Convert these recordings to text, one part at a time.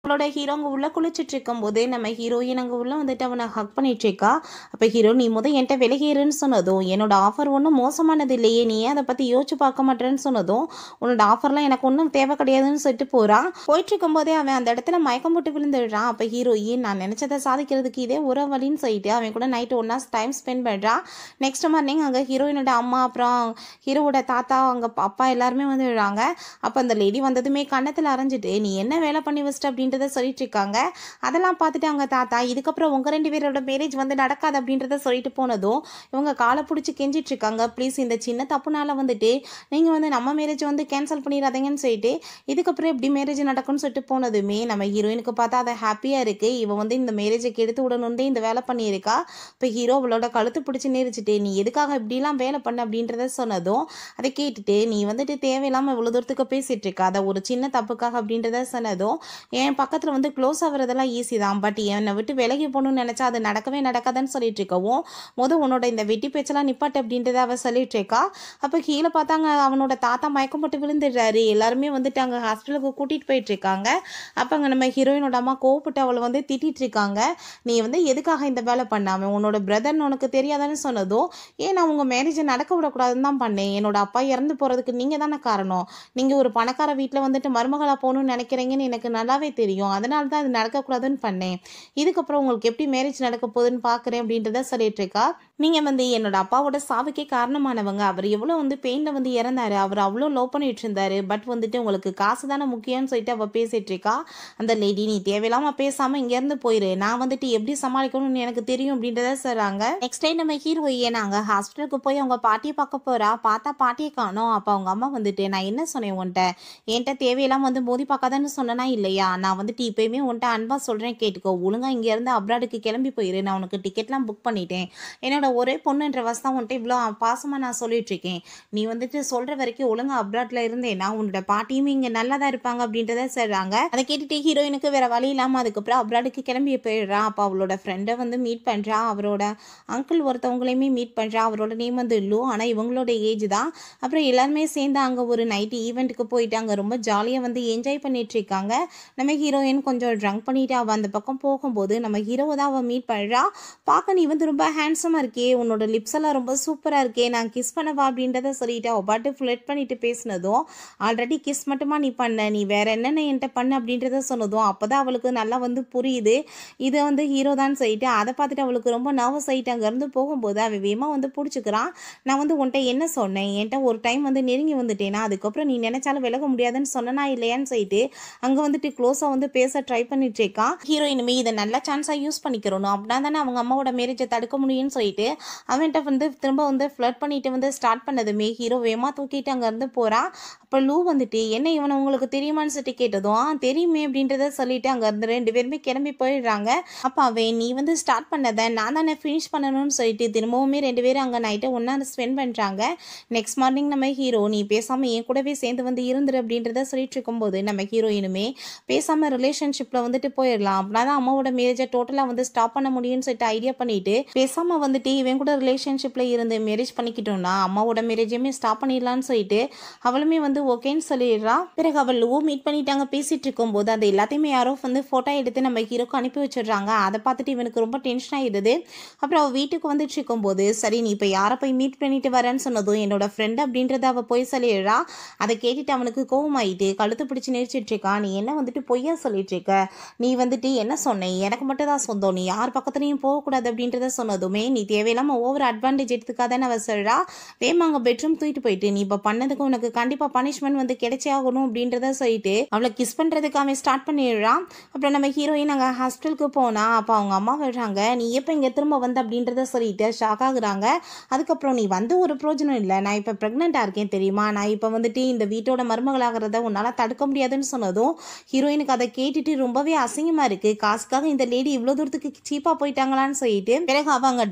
அவளோட ஹீரோ அங்கே உள்ள குளிச்சுட்டு இருக்கும்போது நம்ம ஹீரோயின் அங்கே உள்ள வந்துட்டு அவனை ஹக் பண்ணிட்டு இருக்கா அப்போ ஹீரோ நீ முத என்கிட்ட விலகிருன்னு சொன்னதும் என்னோட ஆஃபர் ஒன்றும் மோசமானது இல்லையே நீ ஏன் அதை பற்றி யோசிச்சு பார்க்க மாட்டேன்னு சொன்னதும் உன்னோட ஆஃபர்லாம் எனக்கு ஒன்றும் தேவை கிடையாதுன்னு சொல்லிட்டு போகிறான் போயிட்டு இருக்கும்போதே அவன் அந்த இடத்துல மயக்கம் போட்டு விழுந்துடுறான் அப்போ ஹீரோயின் நான் நினச்சதை சாதிக்கிறதுக்கு இதே ஒரு வழின்னு சொல்லிட்டு அவன் கூட நைட்டு ஒன்றா டைம் ஸ்பெண்ட் பண்ணுறான் நெக்ஸ்ட் மார்னிங் அங்கே ஹீரோயினோட அம்மா அப்புறம் ஹீரோவோட தாத்தா அவங்க அப்பா எல்லாருமே வந்துடுறாங்க அப்போ அந்த லேடி வந்ததுமே கன்னத்தில் அரைஞ்சிட்டு நீ என்ன வேலை பண்ணி வச்சிட்ட அப்படின்றத சொல்லிட்டு இருக்காங்க அதெல்லாம் பார்த்துட்டு அவங்க தாத்தா இதுக்கப்புறம் உங்கள் ரெண்டு பேரோட மேரேஜ் வந்து நடக்காது அப்படின்றத சொல்லிட்டு போனதும் இவங்க காலை பிடிச்சி கெஞ்சிட்டு இருக்காங்க ப்ளீஸ் இந்த சின்ன தப்புனால வந்துட்டு நீங்கள் வந்து நம்ம மேரேஜ் வந்து கேன்சல் பண்ணிடாதீங்கன்னு சொல்லிட்டு இதுக்கப்புறம் எப்படி மேரேஜ் நடக்கும்னு சொல்லிட்டு போனதுமே நம்ம ஹீரோயினுக்கு பார்த்தா அதை ஹாப்பியாக இருக்குது இவன் வந்து இந்த மேரேஜை கெடுத்து விடணுன்ட்டு இந்த வேலை பண்ணியிருக்கா இப்போ ஹீரோ அவளோட கழுத்து பிடிச்சி நெரிச்சிட்டு நீ எதுக்காக இப்படிலாம் வேலை பண்ண அப்படின்றத சொன்னதும் அதை கேட்டுட்டு நீ வந்துட்டு தேவையில்லாமல் இவ்வளோ தூரத்துக்கு பேசிட்டு இருக்க அதை ஒரு சின்ன தப்புக்காக அப்படின்றத சொன்னதும் என் பக்கத்தில் வந்து க்ளோஸ் ஆகுறதெல்லாம் ஈஸி தான் பட் என்னை விட்டு விலகி போகணும்னு நினச்சா அது நடக்கவே நடக்காதுன்னு சொல்லிட்டு இருக்கவும் முத உன்னோட இந்த வெட்டி பேச்செல்லாம் நிப்பாட்டு அப்படின்றத அவ சொல்லிட்டு இருக்கா அப்போ கீழே பார்த்தாங்க அவனோட தாத்தா மயக்கம் போட்டு விழுந்துடுறாரு எல்லாருமே வந்துட்டு அங்கே ஹாஸ்பிட்டலுக்கு கூட்டிகிட்டு போயிட்டு இருக்காங்க அப்போ அங்கே நம்ம ஹீரோயினோட அம்மா கோவப்பட்டு அவளை வந்து திட்டிட்டு இருக்காங்க நீ வந்து எதுக்காக இந்த வேலை பண்ணாம உன்னோட பிரதர்னு உனக்கு தெரியாதான்னு சொன்னதும் ஏன் நான் உங்கள் மேரேஜை நடக்க விடக்கூடாதுன்னு தான் பண்ணேன் என்னோட அப்பா இறந்து போகிறதுக்கு நீங்கள் தானே காரணம் நீங்கள் ஒரு பணக்கார வீட்டில் வந்துட்டு மருமகளாக போகணும்னு நினைக்கிறீங்கன்னு எனக்கு நல்லாவே தெரியும் அதனால தான் இது நடக்கக்கூடாதுன்னு பண்ணேன் இதுக்கப்புறம் உங்களுக்கு எப்படி மேரேஜ் நடக்க போகுதுன்னு பார்க்குறேன் அப்படின்றத சொல்லிட்டு இருக்கா நீங்கள் வந்து என்னோட அப்பாவோட சாவுக்கே காரணமானவங்க அவர் எவ்வளோ வந்து பெயினில் வந்து இறந்தாரு அவர் அவ்வளோ லோ பண்ணிட்டு இருந்தாரு பட் வந்துட்டு உங்களுக்கு காசு தானே முக்கியம்னு சொல்லிட்டு அவள் பேசிட்டு இருக்கா அந்த லேடி நீ தேவையில்லாமல் பேசாமல் இங்கேருந்து போயிரு நான் வந்துட்டு எப்படி சமாளிக்கணும்னு எனக்கு தெரியும் அப்படின்றத சொல்கிறாங்க நெக்ஸ்ட் டைம் நம்ம ஹீரோயே நாங்கள் ஹாஸ்பிட்டலுக்கு போய் அவங்க பாட்டியை பார்க்க போகிறா பார்த்தா பாட்டியை காணோம் அப்போ அவங்க அம்மா வந்துட்டு நான் என்ன சொன்னேன் உன்கிட்ட என்கிட்ட தேவையில்லாம வந்து மோதி பார்க்காதன்னு சொன்னனா இல்லையா நான் வந்துட்டு இப்பயுமே உன்கிட்ட அன்பா சொல்கிறேன் கேட்டுக்கோ ஒழுங்கா இங்கேருந்து அப்ராடுக்கு கிளம்பி போயிரு நான் உனக்கு டிக்கெட்லாம் புக் பண்ணிட்டேன் என்னோட ஒரே பொண்ணுன்ற வசம் உன்கிட்ட இவ்வளோ பாசமாக நான் சொல்லிட்டு இருக்கேன் நீ வந்துட்டு சொல்கிற வரைக்கும் ஒழுங்கா அப்ராட்ல இருந்தேன்னா உன்னோட பாட்டியுமே இங்கே நல்லா தான் இருப்பாங்க அப்படின்றத சொல்கிறாங்க அதை கேட்டுட்டு ஹீரோயினுக்கு வேற வழி இல்லாமல் அதுக்கப்புறம் அப்ராடுக்கு கிளம்பி போயிடுறான் அப்போ அவளோட ஃப்ரெண்டை வந்து மீட் பண்ணுறா அவரோட அங்கிள் ஒருத்தவங்களையுமே மீட் பண்ணுறா அவரோட நேம் வந்து லூ ஆனால் இவங்களோட ஏஜ் தான் அப்புறம் எல்லாருமே சேர்ந்து அங்கே ஒரு நைட்டு ஈவெண்ட்டுக்கு போயிட்டு அங்கே ரொம்ப ஜாலியாக வந்து என்ஜாய் பண்ணிட்டு இருக்காங்க நம்ம ஹீரோயின் கொஞ்சம் ட்ரங்க் பண்ணிட்டு அவள் அந்த பக்கம் போகும்போது நம்ம ஹீரோவை தான் அவள் மீட் பண்ணுறா பார்க்க நீ வந்து ரொம்ப ஹேண்ட்ஸமாக இருக்கே உன்னோட லிப்ஸ் எல்லாம் ரொம்ப சூப்பராக இருக்கே நான் கிஸ் பண்ணவா அப்படின்றத சொல்லிட்டு அவள் பாட்டு ஃப்ளட் பண்ணிட்டு பேசினதும் ஆல்ரெடி கிஸ் மட்டுமா நீ பண்ண நீ வேற என்னென்ன என்கிட்ட பண்ண அப்படின்றத சொன்னதும் அப்போ தான் அவளுக்கு நல்லா வந்து புரியுது இதை வந்து ஹீரோ தான் சொல்லிட்டு அதை பார்த்துட்டு அவளுக்கு ரொம்ப நர்வஸ் ஆகிட்டு அங்கேருந்து போகும்போது அவன் வேமா வந்து பிடிச்சிக்கிறான் நான் வந்து உன்கிட்ட என்ன சொன்னேன் என்கிட்ட ஒரு டைம் வந்து நெருங்கி வந்துட்டேனா அதுக்கப்புறம் நீ நினைச்சாலும் விலக முடியாதுன்னு சொன்னனா இல்லையான்னு சொல்லிட்டு அங்கே வந்துட்டு க்ளோஸாக வந்து பேச ட்ரை பண்ணிட்டு இருக்கான் ஹீரோயினுமே இதை நல்ல சான்ஸாக யூஸ் பண்ணிக்கிறணும் அப்படின்னா தானே அவங்க அம்மாவோட மேரேஜை தடுக்க முடியும்னு சொல்லிட்டு அவன்கிட்ட வந்து திரும்ப வந்து ஃப்ளட் பண்ணிட்டு வந்து ஸ்டார்ட் பண்ணதுமே ஹீரோ வேமா தூக்கிட்டு அங்கேருந்து போகிறான் அப்போ லூ வந்துட்டு என்ன இவனை உங்களுக்கு தெரியுமான்னு சொல்லிட்டு கேட்டதும் "ஆ, தெரியுமே அப்படின்றத சொல்லிட்டு அங்கேருந்து ரெண்டு பேருமே கிளம்பி போயிடுறாங்க அப்போ அவன் நீ வந்து ஸ்டார்ட் பண்ணதை நான் தானே ஃபினிஷ் பண்ணணும்னு சொல்லிட்டு திரும்பவுமே ரெண்டு பேரும் அங்கே நைட்டை ஒன்றா ஸ்பெண்ட் பண்ணுறாங்க நெக்ஸ்ட் மார்னிங் நம்ம ஹீரோ நீ பேசாமல் என் கூடவே சேர்ந்து வந்து இருந்துரு அப்படின்றத சொல்லிட்டு இருக்கும்போது நம்ம ஹீரோயினுமே பேசாமல் ரிலேஷன்ஷிப்பில் வந்துட்டு போயிடலாம் அப்படின்னா தான் அம்மாவோட மேரேஜை டோட்டலாக வந்து ஸ்டாப் பண்ண முடியும்னு சொல்லிட்டு ஐடியா பண்ணிட்டு பேசாமல் வந்துட்டு இவன் கூட ரிலேஷன்ஷிப்பில் இருந்து மேரேஜ் பண்ணிக்கிட்டோம்னா அம்மாவோட மேரேஜையுமே ஸ்டாப் பண்ணிடலான்னு சொல்லிட்டு அவளுமே வந்து ஓகேன்னு சொல்லிடுறா பிறகு அவள் லூ மீட் பண்ணிட்டாங்க பேசிட்டு இருக்கும்போது அது எல்லாத்தையுமே யாரோ வந்து ஃபோட்டோ எடுத்து நம்ம ஹீரோக்கு அனுப்பி வச்சிடுறாங்க அதை பார்த்துட்டு இவனுக்கு ரொம்ப டென்ஷன் ஆயிடுது அப்புறம் அவள் வீட்டுக்கு வந்துட்டு இருக்கும்போது சரி நீ இப்போ யாரை போய் மீட் பண்ணிட்டு வரேன்னு சொன்னதும் என்னோட ஃப்ரெண்ட் அப்படின்றத அவள் போய் சொல்லிடுறா அதை கேட்டுட்டு அவனுக்கு கோவமாயிட்டு கழுத்து பிடிச்சி நெரிச்சிட்டு இருக்கா நீ என்ன வந்துட்டு பொய்யா சொல்லிட்டு இருக்க நீ வந்துட்டு என்ன சொன்ன எனக்கு மட்டும் தான் சொந்தம் நீ யார் பக்கத்துலையும் போகக்கூடாது அப்படின்றத சொன்னதுமே நீ தேவையில்லாம ஓவர் அட்வான்டேஜ் எடுத்துக்காதன்னு அவ சொல்றா வேமா அங்கே பெட்ரூம் தூக்கிட்டு போயிட்டு நீ இப்போ பண்ணதுக்கு உனக்கு கண்டிப்பாக பனிஷ்மெண்ட் வந்து கிடைச்சே ஆகணும் அப்படின்றத சொல்லிட்டு அவளை கிஸ் பண்ணுறதுக்கு அவன் ஸ்டார்ட் பண்ணிடுறான் அப்புறம் நம்ம ஹீரோயின் அங்கே ஹாஸ்பிட்டலுக்கு போனா அப்போ அவங்க அம்மா வர்றாங்க நீ எப்போ இங்கே திரும்ப வந்த அப்படின்றத சொல்லிட்டு ஷாக் ஆகுறாங்க அதுக்கப்புறம் நீ வந்து ஒரு பிரயோஜனம் இல்லை நான் இப்போ ப்ரெக்னெண்ட்டாக இருக்கேன் தெரியுமா நான் இப்போ வந்துட்டு இந்த வீட்டோட மருமகளாகிறத உன்னால் தடுக்க முடியாதுன்னு சொன்னதும் ஹீரோயினுக்கு அதை கேட்டுட்டு ரொம்பவே அசிங்கமாக இருக்குது காசுக்காக இந்த லேடி இவ்வளோ தூரத்துக்கு சீப்பாக போயிட்டாங்களான்னு சொல்லிட்டு பிறகு அவங்க டாக்டரை போய்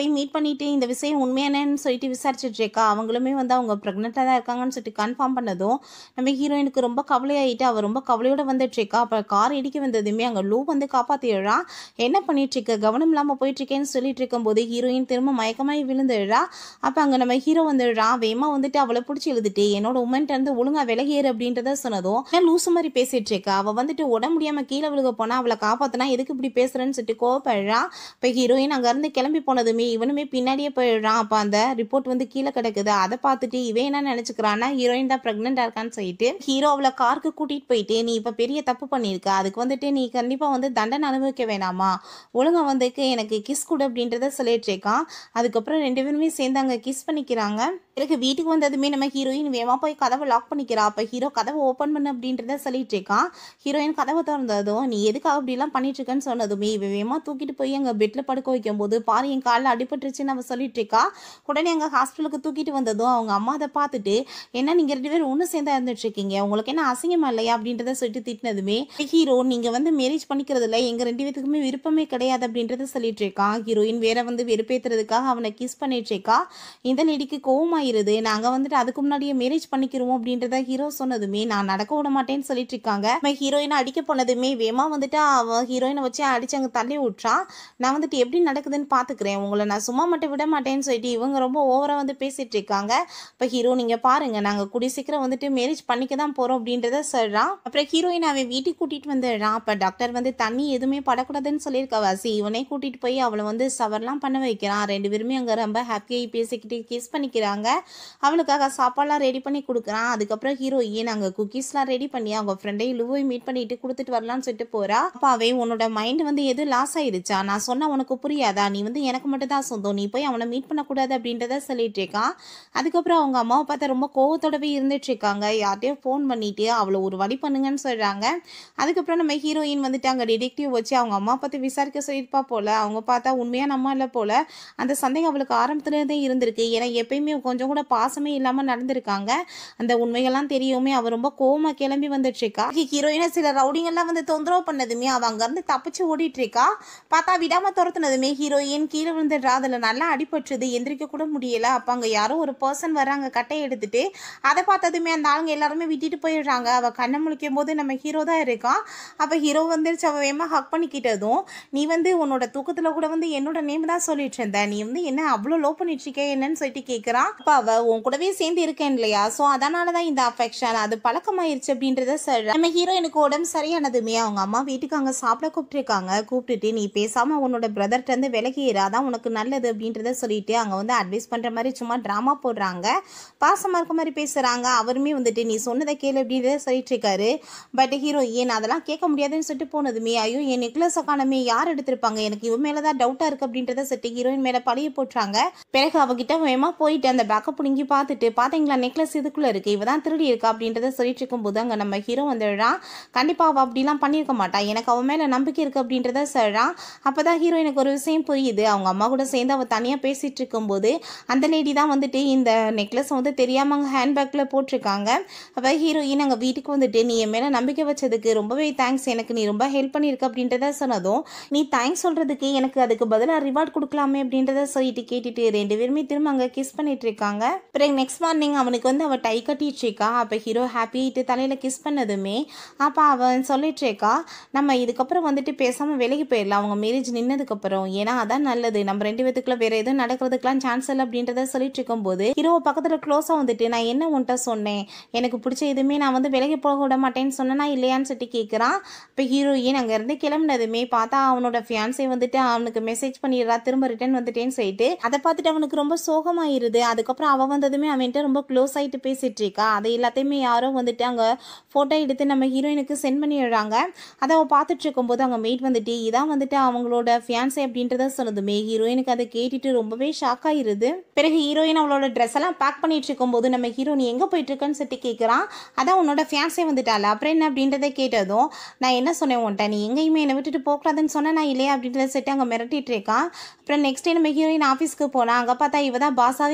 போய் மீட் பண்ணிட்டு இந்த விஷயம் உண்மையானன்னு சொல்லிட்டு விசாரிச்சுட்டு இருக்கா அவங்களுமே வந்து அவங்க ப்ரெக்னெண்ட்டாக தான் இருக்காங்கன்னு சொல்லிட்டு கன்ஃபார்ம் பண்ணதும் நம்ம ஹீரோயினுக்கு ரொம்ப கவலையாயிட்டு அவள் ரொம்ப கவலையோட வந்துட்டு இருக்கா அப்போ கார் இடிக்க வந்ததுமே அங்கே லூ வந்து காப்பாற்றிடுறா என்ன பண்ணிட்டு இருக்க கவனம் இல்லாமல் போயிட்டு இருக்கேன்னு சொல்லிட்டு இருக்கும்போது ஹீரோயின் திரும்ப மயக்கமாயி விழுந்துடுறா அப்போ அங்கே நம்ம ஹீரோ வந்துடுறா வேமா வந்துட்டு அவளை பிடிச்சி எழுதிட்டு என்னோட உமன்ட்ட இருந்து ஒழுங்கா விலகேறு அப்படின்றத சொன்னதும் ஏன் லூசு மாதிரி பேசிட்டு இருக்கா அவள் வந்துட்டு உடம்பு முடியாமல் கீழே விழுக போனா அவளை காப்பாத்தினா எதுக்கு இப்படி பேசுறேன்னு சொல்லிட்டு கோவப்படுறா இப்போ ஹீரோயின் அங்கேருந்து கிளம்பி போனதுமே இவனுமே பின்னாடியே போயிடுறான் அப்போ அந்த ரிப்போர்ட் வந்து கீழே கிடக்குது அதை பார்த்துட்டு இவன் என்ன நினச்சிக்கிறான்னா ஹீரோயின் தான் ப்ரெக்னெண்ட்டாக இருக்கான்னு சொல்லிட்டு ஹீரோ அவளை காருக்கு கூட்டிகிட்டு போயிட்டு நீ இப்போ பெரிய தப்பு பண்ணியிருக்க அதுக்கு வந்துட்டு நீ கண்டிப்பாக வந்து தண்டனை அனுபவிக்க வேணாமா ஒழுங்கா வந்துக்கு எனக்கு கிஸ் கொடு அப்படின்றத சொல்லிட்டு இருக்கான் அதுக்கப்புறம் ரெண்டு பேருமே சேர்ந்து அங்கே கிஸ் பண்ணிக்கிறாங்க பிறகு வீட்டுக்கு வந்ததுமே நம்ம ஹீரோயின் வேகமாக போய் கதவை லாக் பண்ணிக்கிறா அப்போ ஹீரோ கதவை ஓப்பன் பண்ணு அப்படின்றத சொல்லிட்டு இருக்கான் ஹீரோயின் கதவை திறந்ததும் நீ எதுக்காக இப்படிலாம் பண்ணிட்டு இருக்கேன்னு சொன்னதுமே இவன் வேகமாக தூக்கிட்டு போய் அங்கே பெட்டில் படுக்க வைக்கும் போது பாரு என் காலில் அடிபட்டுருச்சுன்னு அவள் சொல்லிட்டு இருக்கா உடனே அங்கே ஹாஸ்பிட்டலுக்கு தூக்கிட்டு வந்ததும் அவங்க அம்மா அதை பார்த்துட்டு என்ன நீங்கள் ரெண்டு பேரும் ஒன்று சேர்ந்தா இருந்துட்டு இருக்கீங்க உங்களுக்கு என்ன அசிங்கமா இல்லையா அப்படின்றத சொல்லிட்டு திட்டினதுமே ஹீரோ நீங்கள் வந்து மேரேஜ் பண்ணிக்கிறதுல எங்கள் ரெண்டு பேத்துக்குமே விருப்பமே கிடையாது அப்படின்றத சொல்லிட்டு இருக்கான் ஹீரோயின் வேற வந்து வெறுப்பேத்துறதுக்காக அவனை கிஸ் பண்ணிட்டு இருக்கா இந்த லேடிக்கு கோவமாயிருது நாங்கள் வந்துட்டு அதுக்கு முன்னாடியே மேரேஜ் பண்ணிக்கிறோம் அப்படின்றத ஹீரோ சொன்னதுமே நான் நடக்க விட மாட்டேன்னு சொல்லிட்டு இருக்காங்க ஹீரோயினை அடிக்க போனதுமே வேமா வந்துட்டு அவ ஹீரோயினை வச்சு அடிச்சு அங்கே தள்ளி விட்றா நான் வந்துட்டு எப்படி நடக்குதுன்னு பார்த்துக்கிறேன் உங்களை நான் சும்மா மட்டும் விட மாட்டேன்னு சொல்லிட்டு இவங்க ரொம்ப ஓவராக வந்து பேசிட்டு இருக்காங்க இப்போ ஹீரோ நீங்கள் பாருங்க நாங்கள் கூடிய சீக்கிரம் வந்துட்டு மேரேஜ் பண்ணிக்க தான் போகிறோம் அப்படின்றத சொல்கிறான் அப்புறம் ஹீரோயின் அவன் வீட்டுக்கு கூட்டிகிட்டு வந்துடுறான் அப்போ டாக்டர் வந்து தண்ணி எதுவுமே படக்கூடாதுன்னு சொல்லியிருக்கா வாசி இவனே கூட்டிகிட்டு போய் அவளை வந்து சவர்லாம் பண்ண வைக்கிறான் ரெண்டு பேருமே அங்கே ரொம்ப ஹாப்பியாகி பேசிக்கிட்டு கிஸ் பண்ணிக்கிறாங்க அவளுக்காக சாப்பாடுலாம் ரெடி பண்ணி கொடுக்குறான் அதுக்கப்புறம் ஹீரோயின் அங்கே குக்கீஸ்லாம் ரெடி பண்ணி அவங்க ஃப்ரெண்டை லுவோய் மீட் பண்ணிட்டு கொடுத்துட்டு வரலாம்னு சொல்லிட்டு போறா அப்பாவே உன்னோட மைண்ட் வந்து எதுவும் லாஸ் ஆயிருச்சா நான் சொன்னா உனக்கு புரியாதா நீ வந்து எனக்கு மட்டும் தான் சொந்தம் நீ போய் அவனை மீட் பண்ணக்கூடாது அப்படின்றத சொல்லிட்டு இருக்கான் அதுக்கப்புறம் அவங்க அம்மாவை பார்த்தா ரொம்ப கோவத்தோடவே இருந்துட்டு இருக்காங்க யார்கிட்டயோ ஃபோன் பண்ணிட்டு அவளை ஒரு வழி பண்ணுங்கன்னு சொல்றாங்க அதுக்கப்புறம் நம்ம ஹீரோயின் வந்துட்டு அங்கே டிடெக்டிவ் வச்சு அவங்க அம்மா பற்றி விசாரிக்க சொல்லியிருப்பா போல அவங்க பார்த்தா உண்மையான அம்மா இல்லை போல அந்த சந்தேகம் அவளுக்கு ஆரம்பத்துலேருந்தே இருந்திருக்கு ஏன்னா எப்பயுமே கொஞ்சம் கூட பாசமே இல்லாமல் நடந்திருக்காங்க அந்த உண்மைகள்லாம் தெரியுமே அவ ரொம்ப கோவமா கிளம்பி வந்துட்டு இருக்கா ஹீரோயினை சில ரவுடிங்கெல்லாம் வந்து தொந்தரவு பண்ணதுமே அவ அங்கேருந்து தப்பிச்சு ஓடிட்டு இருக்கா பார்த்தா விடாம துரத்துனதுமே ஹீரோயின் கீழே விழுந்துடுறா அதில் நல்லா அடிபட்டுருது எந்திரிக்க கூட முடியல அப்போ அங்கே யாரோ ஒரு பர்சன் வராங்க கட்டையை எடுத்துட்டு அதை பார்த்ததுமே அந்த ஆளுங்க எல்லாருமே விட்டுட்டு போயிடுறாங்க அவ கண்ணை முழிக்கும் போது நம்ம ஹீரோ தான் இருக்கான் அப்போ ஹீரோ வந்துருச்சு அவ வேமா ஹக் பண்ணிக்கிட்டதும் நீ வந்து உன்னோட தூக்கத்தில் கூட வந்து என்னோட நேம் தான் சொல்லிட்டு இருந்த நீ வந்து என்ன அவ்வளோ லோ பண்ணிட்டு இருக்க என்னன்னு சொல்லிட்டு கேட்குறான் அப்போ அவ உன் கூடவே சேர்ந்து இருக்கேன் இல்லையா ஸோ அதனால தான் இந்த அஃபெக்ஷன் அது பழக்கமாயிருச்சு அப்படின்றத சொல்கிறேன் நம்ம ஹீரோயினுக்கு உடம்பு சரியானதுமே அவங்க அம்மா வீட்டுக்கு அங்கே சாப்பிட கூப்பிட்டுருக்காங்க கூப்பிட்டுட்டு நீ பேசாமல் உன்னோட பிரதர்கிட்ட இருந்து விலகிடு அதான் உனக்கு நல்லது அப்படின்றத சொல்லிட்டு அங்கே வந்து அட்வைஸ் பண்ணுற மாதிரி சும்மா ட்ராமா போடுறாங்க பாசமாக இருக்க மாதிரி பேசுகிறாங்க அவருமே வந்துட்டு நீ சொன்னதை கேளு அப்படின்றத சொல்லிட்டு இருக்காரு பட் ஹீரோ ஏன் அதெல்லாம் கேட்க முடியாதுன்னு சொல்லிட்டு போனதுமே ஐயோ என் நெக்லஸ் காணமே யார் எடுத்திருப்பாங்க எனக்கு இவன் மேலே தான் டவுட்டாக இருக்குது அப்படின்றத சொல்லிட்டு ஹீரோயின் மேலே பழைய போட்டுறாங்க பிறகு அவகிட்ட வேகமா போயிட்டு அந்த பேக்கப் பிடுங்கி பார்த்துட்டு பார்த்தீங்களா நெக்லஸ் இதுக்குள்ளே இருக்கு இவ தான் திருடி இருக்கா அப்படின்றத சொல்லிட்டு இருக்கும்போது அங்கே நம்ம ஹீரோ வந்துடுறான் கண்டிப்பாக அவள் அப்படிலாம் பண்ணியிருக்க மாட்டா எனக்கு அவன் மேலே நம்பிக்கை இருக்குது அப்படின்றத சொல்கிறான் அப்போ தான் ஹீரோயினுக்கு ஒரு விஷயம் புரியுது அவங்க அம்மா கூட சேர்ந்து அவள் தனியாக பேசிகிட்டு இருக்கும்போது அந்த லேடி தான் வந்துட்டு இந்த நெக்லஸ் வந்து தெரியாமல் அவங்க ஹேண்ட்பேக்கில் போட்டிருக்காங்க அப்போ ஹீரோயின் அங்கே வீட்டுக்கு வந்துட்டு நீ என் மேலே நம்பிக்கை வச்சதுக்கு ரொம்பவே தேங்க்ஸ் எனக்கு நீ ரொம்ப ஹெல்ப் பண்ணியிருக்க அப்படின்றத சொன்னதும் நீ தேங்க்ஸ் சொல்கிறதுக்கு எனக்கு அதுக்கு பதிலாக ரிவார்ட் கொடுக்கலாமே அப்படின்றத சொல்லிட்டு கேட்டுட்டு ரெண்டு பேருமே திரும்ப அங்கே கிஸ் பண்ணிட்டு இருக்காங்க பிறகு நெக்ஸ்ட் மார்னிங் அவனுக்கு வந்து அவள் டை கட்டிட்டு இருக்கா அப்போ ஹீரோ ஹாப்பிட்டு தலையில் கிஸ் பண்ணதுமே அப்போ அவன் சொல்லிட்டு இருக்கா நம்ம இதுக்கப்புறம் வந்துட்டு பேசாமல் விலகி போயிடலாம் அவங்க மேரேஜ் நின்னதுக்கப்புறம் ஏன்னா அதான் நல்லது நம்ம ரெண்டு பேத்துக்குள்ள வேற எதுவும் நடக்கிறதுக்கெல்லாம் சான்ஸ் இல்லை அப்படின்றத சொல்லிட்டு இருக்கும்போது ஹீரோ பக்கத்தில் க்ளோஸாக வந்துட்டு நான் என்ன உன்ட்ட சொன்னேன் எனக்கு பிடிச்ச எதுவுமே நான் வந்து விலகி போக விட மாட்டேன்னு சொன்னேனா இல்லையான்னு சொல்லிட்டு கேட்குறான் இப்போ ஹீரோயின் அங்கேருந்து கிளம்புனதுமே பார்த்தா அவனோட ஃபியான்ஸே வந்துட்டு அவனுக்கு மெசேஜ் பண்ணிடுறா திரும்ப ரிட்டர்ன் வந்துட்டேன்னு சொல்லிட்டு அதை பார்த்துட்டு அவனுக்கு ரொம்ப சோகமாயிருது அதுக்கப்புறம் அவன் வந்ததுமே அவன்கிட்ட ரொம்ப க்ளோஸ் ஆகிட்டு பேசிட்டு இருக்கா அதை எல்லாத்தையுமே யாரோ வந்துட்டு அங்கே ஃபோட்டோ எடுத்து நம்ம ஹீரோயினுக்கு சென்ட் பண்ணிடுறாங்க அதை அவள் பார்த்துட்டு இருக்கும்போது அவங்க மெய்ட் வந்துட்டு இதான் வந்துட்டு அவங்களோட ஃபியான்ஸே அப்படின்றத சொன்னதுமே ஹீரோயினுக்கு அதை கேட்டுட்டு ரொம்பவே ஷாக் ஆயிருது பிறகு ஹீரோயின் அவளோட ட்ரெஸ் எல்லாம் பேக் பண்ணிட்டு இருக்கும்போது நம்ம ஹீரோ நீ எங்கே போயிட்டு இருக்கன்னு சொல்லிட்டு கேட்குறான் அதான் உன்னோட ஃபியான்ஸே வந்துட்டால அப்புறம் என்ன அப்படின்றத கேட்டதும் நான் என்ன சொன்னேன் உன்ட்ட நீ எங்கேயுமே என்னை விட்டுட்டு போகக்கூடாதுன்னு சொன்னேன் நான் இல்லையா அப்படின்றத சொல்லிட்டு அங்கே மிரட்டிட்டு இருக்கான் அப்புறம் நெக்ஸ்ட் டே நம்ம ஹீரோயின் ஆஃபீஸ்க்கு போனால் அங்கே பார்த்தா இவ தான் பாஸாவே வந்து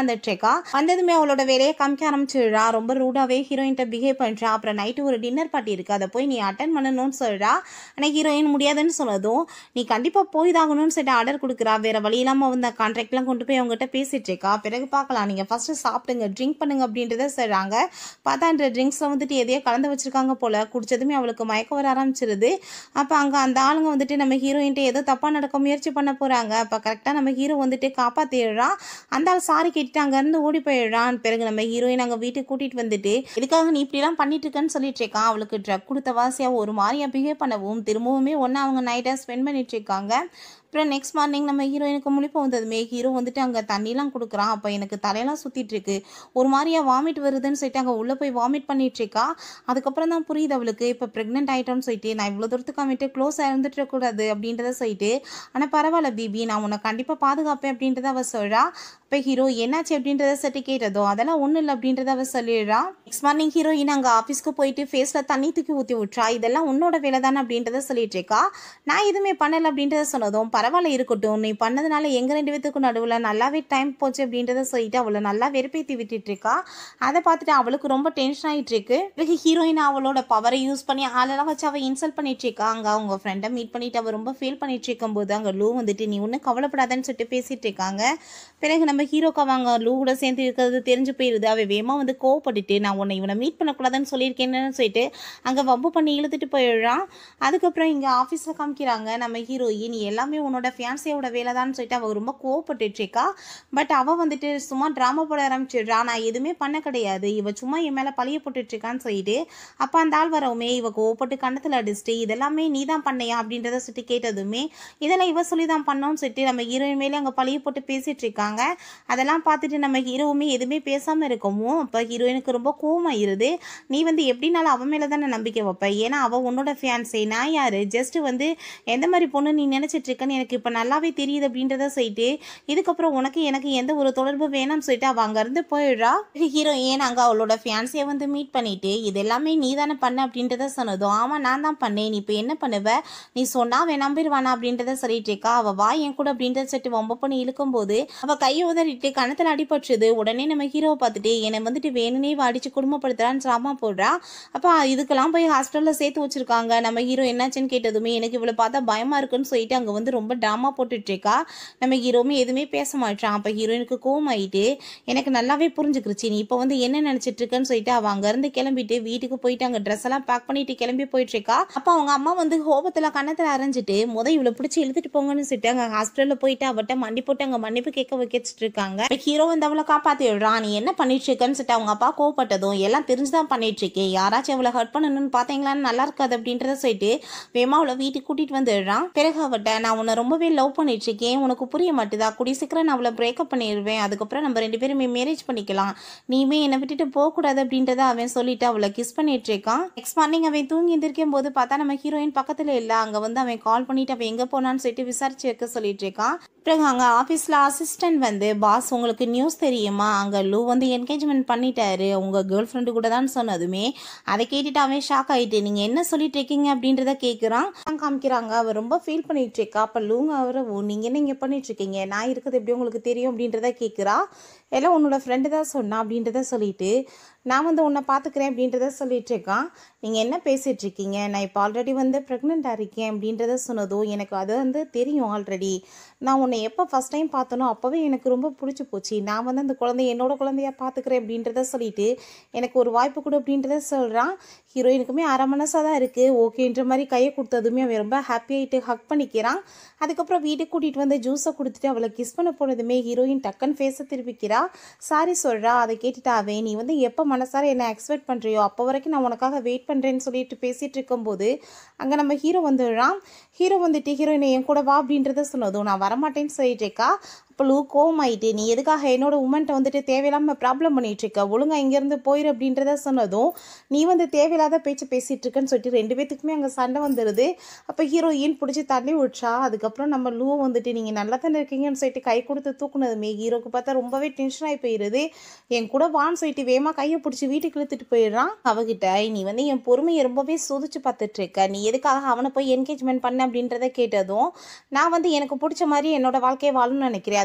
வந்துட்டு இருக்கா வந்ததுமே அவளோட வேலையை காமிக்க ஆரம்பிச்சிடுறா ரொம்ப ரூடாவே ஹீரோயின்ட்ட பிஹேவ் பண்றா அப்புறம் நைட்டு ஒரு டின்னர் பார்ட்டி இருக்கு அதை போய் நீ அட்டன் பண்ணணும்னு சொல்றா ஆனால் ஹீரோயின் முடியாதுன்னு சொன்னதும் நீ கண்டிப்பா போய் தாகணும்னு சொல்லிட்டு ஆர்டர் கொடுக்குறா வேற வழி இல்லாம வந்து கான்ட்ராக்ட்லாம் கொண்டு போய் அவங்ககிட்ட பேசிட்டு இருக்கா பிறகு பார்க்கலாம் நீங்க ஃபர்ஸ்ட் சாப்பிடுங்க ட்ரிங்க் பண்ணுங்க அப்படின்றத சொல்றாங்க பார்த்தா அந்த ட்ரிங்க்ஸ்ல வந்துட்டு எதையோ கலந்து வச்சிருக்காங்க போல குடிச்சதுமே அவளுக்கு மயக்கம் வர ஆரம்பிச்சிருது அப்போ அங்கே அந்த ஆளுங்க வந்துட்டு நம்ம ஹீரோயின்ட்டு ஏதோ தப்பாக நடக்க முயற்சி பண்ண போகிறாங்க அப்போ கரெக்டாக நம்ம ஹீரோ வந்துட்டு காப்பாற்றிடுறான் அந்த ஆள் சாரி கேட்டுட்டு அங்கேருந்து ஓடி போயிடுறான் பிறகு நம்ம ஹீரோயின் அங்கே வீட்டுக்கு கூட்டிகிட்டு வந்துட்டு இதுக்காக நீ இப்படிலாம் பண்ணிட்டு இருக்கேன்னு சொல்லிட்டு இருக்கான் அவளுக்கு ட்ரக் கொடுத்த வாசியாக ஒரு மாதிரியா பிஹேவ் பண்ணவும் திரும்பவுமே ஒன்று அவங்க நைட்டாக ஸ்பெண்ட் பண்ணிட்டு இருக்காங்க அப்புறம் நெக்ஸ்ட் மார்னிங் நம்ம ஹீரோயினுக்கு முழிப்பு வந்ததுமே ஹீரோ வந்துட்டு அங்கே தண்ணிலாம் கொடுக்குறான் அப்போ எனக்கு தலையெல்லாம் சுற்றிட்டு இருக்கு ஒரு மாதிரியா வாமிட் வருதுன்னு சொல்லிட்டு அங்கே உள்ளே போய் வாமிட் பண்ணிட்டு இருக்கா அதுக்கப்புறம் தான் புரியுது அவளுக்கு இப்போ ப்ரெக்னென்ட் ஆகிட்டோன்னு சொல்லிட்டு நான் இவ்வளோ தூரத்துக்கு வந்துட்டு க்ளோஸ் இருந்துட்டு கூடாது அப்படின்றத சொல்லிட்டு ஆனால் பரவாயில்ல பிபி நான் உன்னை கண்டிப்பாக பாதுகாப்பேன் அப்படின்றத அவ சொல்கிறா இப்போ ஹீரோ என்னாச்சு அப்படின்றத சட்டி கேட்டதோ அதெல்லாம் ஒன்றும் இல்லை அப்படின்றத அவ சொல்லிடுறா நெக்ஸ்ட் மார்னிங் ஹீரோயின் அங்கே ஆஃபீஸ்க்கு போயிட்டு ஃபேஸில் தண்ணி தூக்கி ஊற்றி விட்றா இதெல்லாம் உன்னோட வேலை தானே அப்படின்றத சொல்லிட்டு இருக்கா நான் எதுவுமே பண்ணலை அப்படின்றத சொன்னதும் பரவாயில்ல இருக்கட்டும் நீ பண்ணதுனால எங்கள் ரெண்டு பேத்துக்கும் நடுவில் நல்லாவே டைம் போச்சு அப்படின்றத சொல்லிட்டு அவளை நல்லா வெறுப்பேற்றி விட்டுட்டு இருக்கா அதை பார்த்துட்டு அவளுக்கு ரொம்ப டென்ஷன் ஆகிட்டு இருக்கு பிறகு ஹீரோயின் அவளோட பவரை யூஸ் பண்ணி ஆளெல்லாம் வச்சு அவள் இன்சல்ட் பண்ணிட்டு இருக்கா அங்கே அவங்க ஃப்ரெண்டை மீட் பண்ணிட்டு அவள் ரொம்ப ஃபீல் பண்ணிட்டு இருக்கும்போது அங்கே லூ வந்துட்டு நீ ஒன்றும் கவலைப்படாதன்னு சொல்லிட்டு பேசிட்டு இருக்காங்க பிறகு நம்ம ஹீரோக்கு அவங்க லூ கூட சேர்ந்து இருக்கிறது தெரிஞ்சு போயிருது அவள் வேமா வந்து கோவப்பட்டுட்டு நான் உன்னை இவனை மீட் பண்ணக்கூடாதுன்னு சொல்லியிருக்கேன்னு சொல்லிட்டு அங்கே வம்பு பண்ணி இழுத்துட்டு போயிடுறான் அதுக்கப்புறம் இங்கே ஆஃபீஸில் காமிக்கிறாங்க நம்ம ஹீரோயின் எல்லாமே உன்னோட ஃபியான்சியோட வேலை தான் சொல்லிட்டு அவள் ரொம்ப கோவப்பட்டுட்டு இருக்கா பட் அவள் வந்துட்டு சும்மா ட்ராமா போட ஆரம்பிச்சிடுறா நான் எதுவுமே பண்ண கிடையாது இவ சும்மா என் மேலே பழிய போட்டுட்டு இருக்கான்னு சொல்லிட்டு அப்போ அந்த ஆள் வரவுமே இவ கோவப்பட்டு கண்ணத்தில் அடிச்சுட்டு இதெல்லாமே நீ தான் பண்ணையா அப்படின்றத சொல்லிட்டு கேட்டதுமே இதெல்லாம் இவ சொல்லி தான் பண்ணோம்னு சொல்லிட்டு நம்ம ஹீரோயின் மேலே அங்கே பழிய போட்டு பேசிட்டு இருக்காங்க அதெல்லாம் பார்த்துட்டு நம்ம ஹீரோவுமே எதுவுமே பேசாமல் இருக்கவும் அப்போ ஹீரோயினுக்கு ரொம்ப கோவமாயிருது நீ வந்து எப்படினாலும் அவன் மேலே தானே நம்பிக்கை வைப்ப ஏன்னா அவள் உன்னோட ஃபேன்ஸே நான் யார் ஜஸ்ட் வந்து எந்த மாதிரி பொண்ணு நீ நினச்சிட்டு இருக்கன்னு எனக்கு இப்போ நல்லாவே தெரியுது அப்படின்றத சொல்லிட்டு இதுக்கப்புறம் உனக்கு எனக்கு எந்த ஒரு தொடர்பு வேணாம்னு சொல்லிட்டு அவள் அங்கேருந்து போயிடுறா ஹீரோ ஏன் அங்கே அவளோட ஃபியான்ஸையை வந்து மீட் பண்ணிட்டு இது எல்லாமே நீ தானே பண்ண அப்படின்றத சொன்னதும் ஆமாம் நான் தான் பண்ணேன் நீ இப்போ என்ன பண்ணுவ நீ சொன்னா அவன் நம்பிடுவானா அப்படின்றத சொல்லிட்டு இருக்கா அவள் வா என் கூட அப்படின்றத சொல்லிட்டு வம்ப பண்ணி இழுக்கும்போது அவள் கையை உதறிட்டு கணத்தில் அடிபட்டுருது உடனே நம்ம ஹீரோவை பார்த்துட்டு என்னை வந்துட்டு வேணுனே இவ அடிச்சு குடும்பப்படுத்துறான்னு ட்ராமா போடுறா அப்போ இதுக்கெல்லாம் போய் ஹாஸ்பிட்டலில் சேர்த்து வச்சிருக்காங்க நம்ம ஹீரோ என்னாச்சுன்னு கேட்டதுமே எனக்கு இவ்வளோ பார்த்தா பயமா இருக்குன்னு சொல்லிட்டு அங்கே வந்து ரொம்ப ட்ராமா போட்டுட்டு இருக்கா நம்ம ஹீரோவுமே எதுவுமே பேச மாட்டான் அப்போ ஹீரோயினுக்கு கோவம் ஆயிட்டு எனக்கு நல்லாவே புரிஞ்சுக்கிருச்சு நீ இப்போ வந்து என்ன நினச்சிட்டு இருக்கன்னு சொல்லிட்டு அவள் அங்கேருந்து கிளம்பிட்டு வீட்டுக்கு போயிட்டு அங்கே ட்ரெஸ் எல்லாம் பேக் பண்ணிட்டு கிளம்பி போயிட்டு இருக்கா அப்போ அவங்க அம்மா வந்து கோபத்தில் கன்னத்தில் அரைஞ்சிட்டு முத இவ்வளோ பிடிச்சி இழுத்துட்டு போங்கன்னு சொல்லிட்டு அங்கே ஹாஸ்பிட்டலில் போயிட்டு அவட்ட மண்டி போட்டு அங்கே மன்னிப்பு கேட்க வைக்கிட்டு இருக்காங்க ஹீரோ வந்து அவளை காப்பாற்றி விடுறான் நீ என்ன பண்ணிட்டு இருக்கன்னு சொல்லிட்டு அவங்க அப்பா கோவப்பட்டதும் எல்லாம் தெரிஞ்சுதான் பண்ணிட்டு இருக்கேன் யாராச்சும் அவளை ஹர்ட் பண்ணணும்னு பார்த்தீங்களான்னு நல்லா இருக்காது அப்படின்றத சொல்லிட்டு வேமா அவளை வீட்டுக்கு கூட்டிட்டு வந்துடுறான் பிறகு அவட்ட நான் உன்னை ரொம்பவே லவ் பண்ணிட்டு இருக்கேன் உனக்கு புரிய மாட்டுதா கூடிய சீக்கிரம் நான் அவளை பிரேக்கப் பண்ணிடுவேன் அதுக்கப்புறம் நம்ம ரெண்டு பேருமே மேரேஜ் பண்ணிக்கலாம் நீயுமே என்னை விட்டுட்டு போகக்கூடாது அப்படின்றத அவன் சொல்லிட்டு அவளை கிஸ் பண்ணிட்டு இருக்கான் நெக்ஸ்ட் மார்னிங் அவன் தூங்கி எந்திரிக்கும் போது பார்த்தா நம்ம ஹீரோயின் பக்கத்துல இல்ல அங்க வந்து அவன் கால் பண்ணிட்டு அவன் எங்க போனான்னு சொல்லிட்டு விசாரிச்சு வைக்க சொல்லிட்டு இருக்கான் பிறகு அங்க ஆபீஸ்ல அசிஸ்டன்ட் வந்து பாஸ் உங்களுக்கு நியூஸ் தெரியுமா அங்க லூ வந்து என்கேஜ்மெண்ட் பண்ணிட்டாரு உங்க கேர்ள் ஃப்ரெண்டு கூட தான் சொன்னதுமே அதை கேட்டுட்டு அவன் ஷாக் ஆயிட்டு நீங்க என்ன சொல்லிட்டு இருக்கீங்க அப்படின்றத கேட்குறான் காமிக்கிறாங்க அவர் ரொம்ப ஃபீல் பண்ணிட்டு இருக்கா அப்ப லூங்க அவரை "ஓ, நீங்க என்ன இங்க பண்ணிட்டு இருக்கீங்க நான் இருக்கிறது எப்படி உங்களுக்கு தெரியும் அப்படின்றத கேட்குறா எல்லாம் உன்னோட ஃப்ரெண்டு தான் சொன்னா அப்படின்றத சொல்லிட்டு நான் வந்து உன்னை பார்த்துக்கிறேன் அப்படின்றத சொல்லிட்டு இருக்கான் நீங்கள் என்ன பேசிட்டு இருக்கீங்க நான் இப்போ ஆல்ரெடி வந்து ப்ரெக்னெண்ட்டாக இருக்கேன் அப்படின்றத சொன்னதும் எனக்கு அது வந்து தெரியும் ஆல்ரெடி நான் உன்னை எப்போ ஃபஸ்ட் டைம் பார்த்தனோ அப்போவே எனக்கு ரொம்ப பிடிச்சி போச்சு நான் வந்து அந்த குழந்தைய என்னோட குழந்தைய பார்த்துக்கிறேன் அப்படின்றத சொல்லிட்டு எனக்கு ஒரு வாய்ப்பு கொடு அப்படின்றத சொல்கிறான் ஹீரோயினுக்குமே அரை மனசாக தான் இருக்குது ஓகேன்ற மாதிரி கையை கொடுத்ததுமே அவன் ரொம்ப ஹாப்பியாகிட்டு ஹக் பண்ணிக்கிறான் அதுக்கப்புறம் வீட்டுக்கு கூட்டிகிட்டு வந்து ஜூஸை கொடுத்துட்டு அவளை கிஸ் பண்ண போனதுமே ஹீரோயின் டக்குன்னு ஃபேஸை திருப்பிக்கிறா சாரி சொல்கிறா அதை கேட்டுட்டு அவன் நீ வந்து எப்போ மனசார என்னை எக்ஸ்பெக்ட் பண்ணுறியோ அப்போ வரைக்கும் நான் உனக்காக வெயிட் பண்ணுறேன்னு சொல்லிட்டு பேசிகிட்டு இருக்கும்போது அங்கே நம்ம ஹீரோ வந்துடுறான் ஹீரோ வந்துட்டு ஹீரோயினை என் கூட வா அப்படின்றத சொன்னதும் நான் வரமாட்டேன்னு சொல்லிட்டு இருக்கா அப்போ லூ கோவமாயிட்டு நீ எதுக்காக என்னோட உமன்ட்ட வந்துட்டு தேவையில்லாமல் ப்ராப்ளம் பண்ணிட்டு இருக்க ஒழுங்கா இங்கேருந்து போயிரு அப்படின்றத சொன்னதும் நீ வந்து தேவையில்லாத பேச்சு பேசிட்டு இருக்கன்னு சொல்லிட்டு ரெண்டு பேத்துக்குமே அங்கே சண்டை வந்துடுது அப்போ ஹீரோயின் பிடிச்சி தள்ளி விட்றா அதுக்கப்புறம் நம்ம லூ வந்துட்டு நீங்கள் நல்லா தானே இருக்கீங்கன்னு சொல்லிட்டு கை கொடுத்து தூக்குனதுமே ஹீரோக்கு பார்த்தா ரொம்பவே டென்ஷன் ஆகி போயிடுது என் கூட வான்னு சொல்லிட்டு வேமா கையை பிடிச்சி வீட்டுக்கு இழுத்துட்டு போயிடுறான் அவகிட்ட நீ வந்து என் பொறுமையை ரொம்பவே சோதிச்சு பார்த்துட்டு இருக்க நீ எதுக்காக அவனை போய் என்கேஜ்மெண்ட் பண்ண அப்படின்றத கேட்டதும் நான் வந்து எனக்கு பிடிச்ச மாதிரி என்னோட வாழ்க்கையை வாழணும்னு நினைக்கிறேன்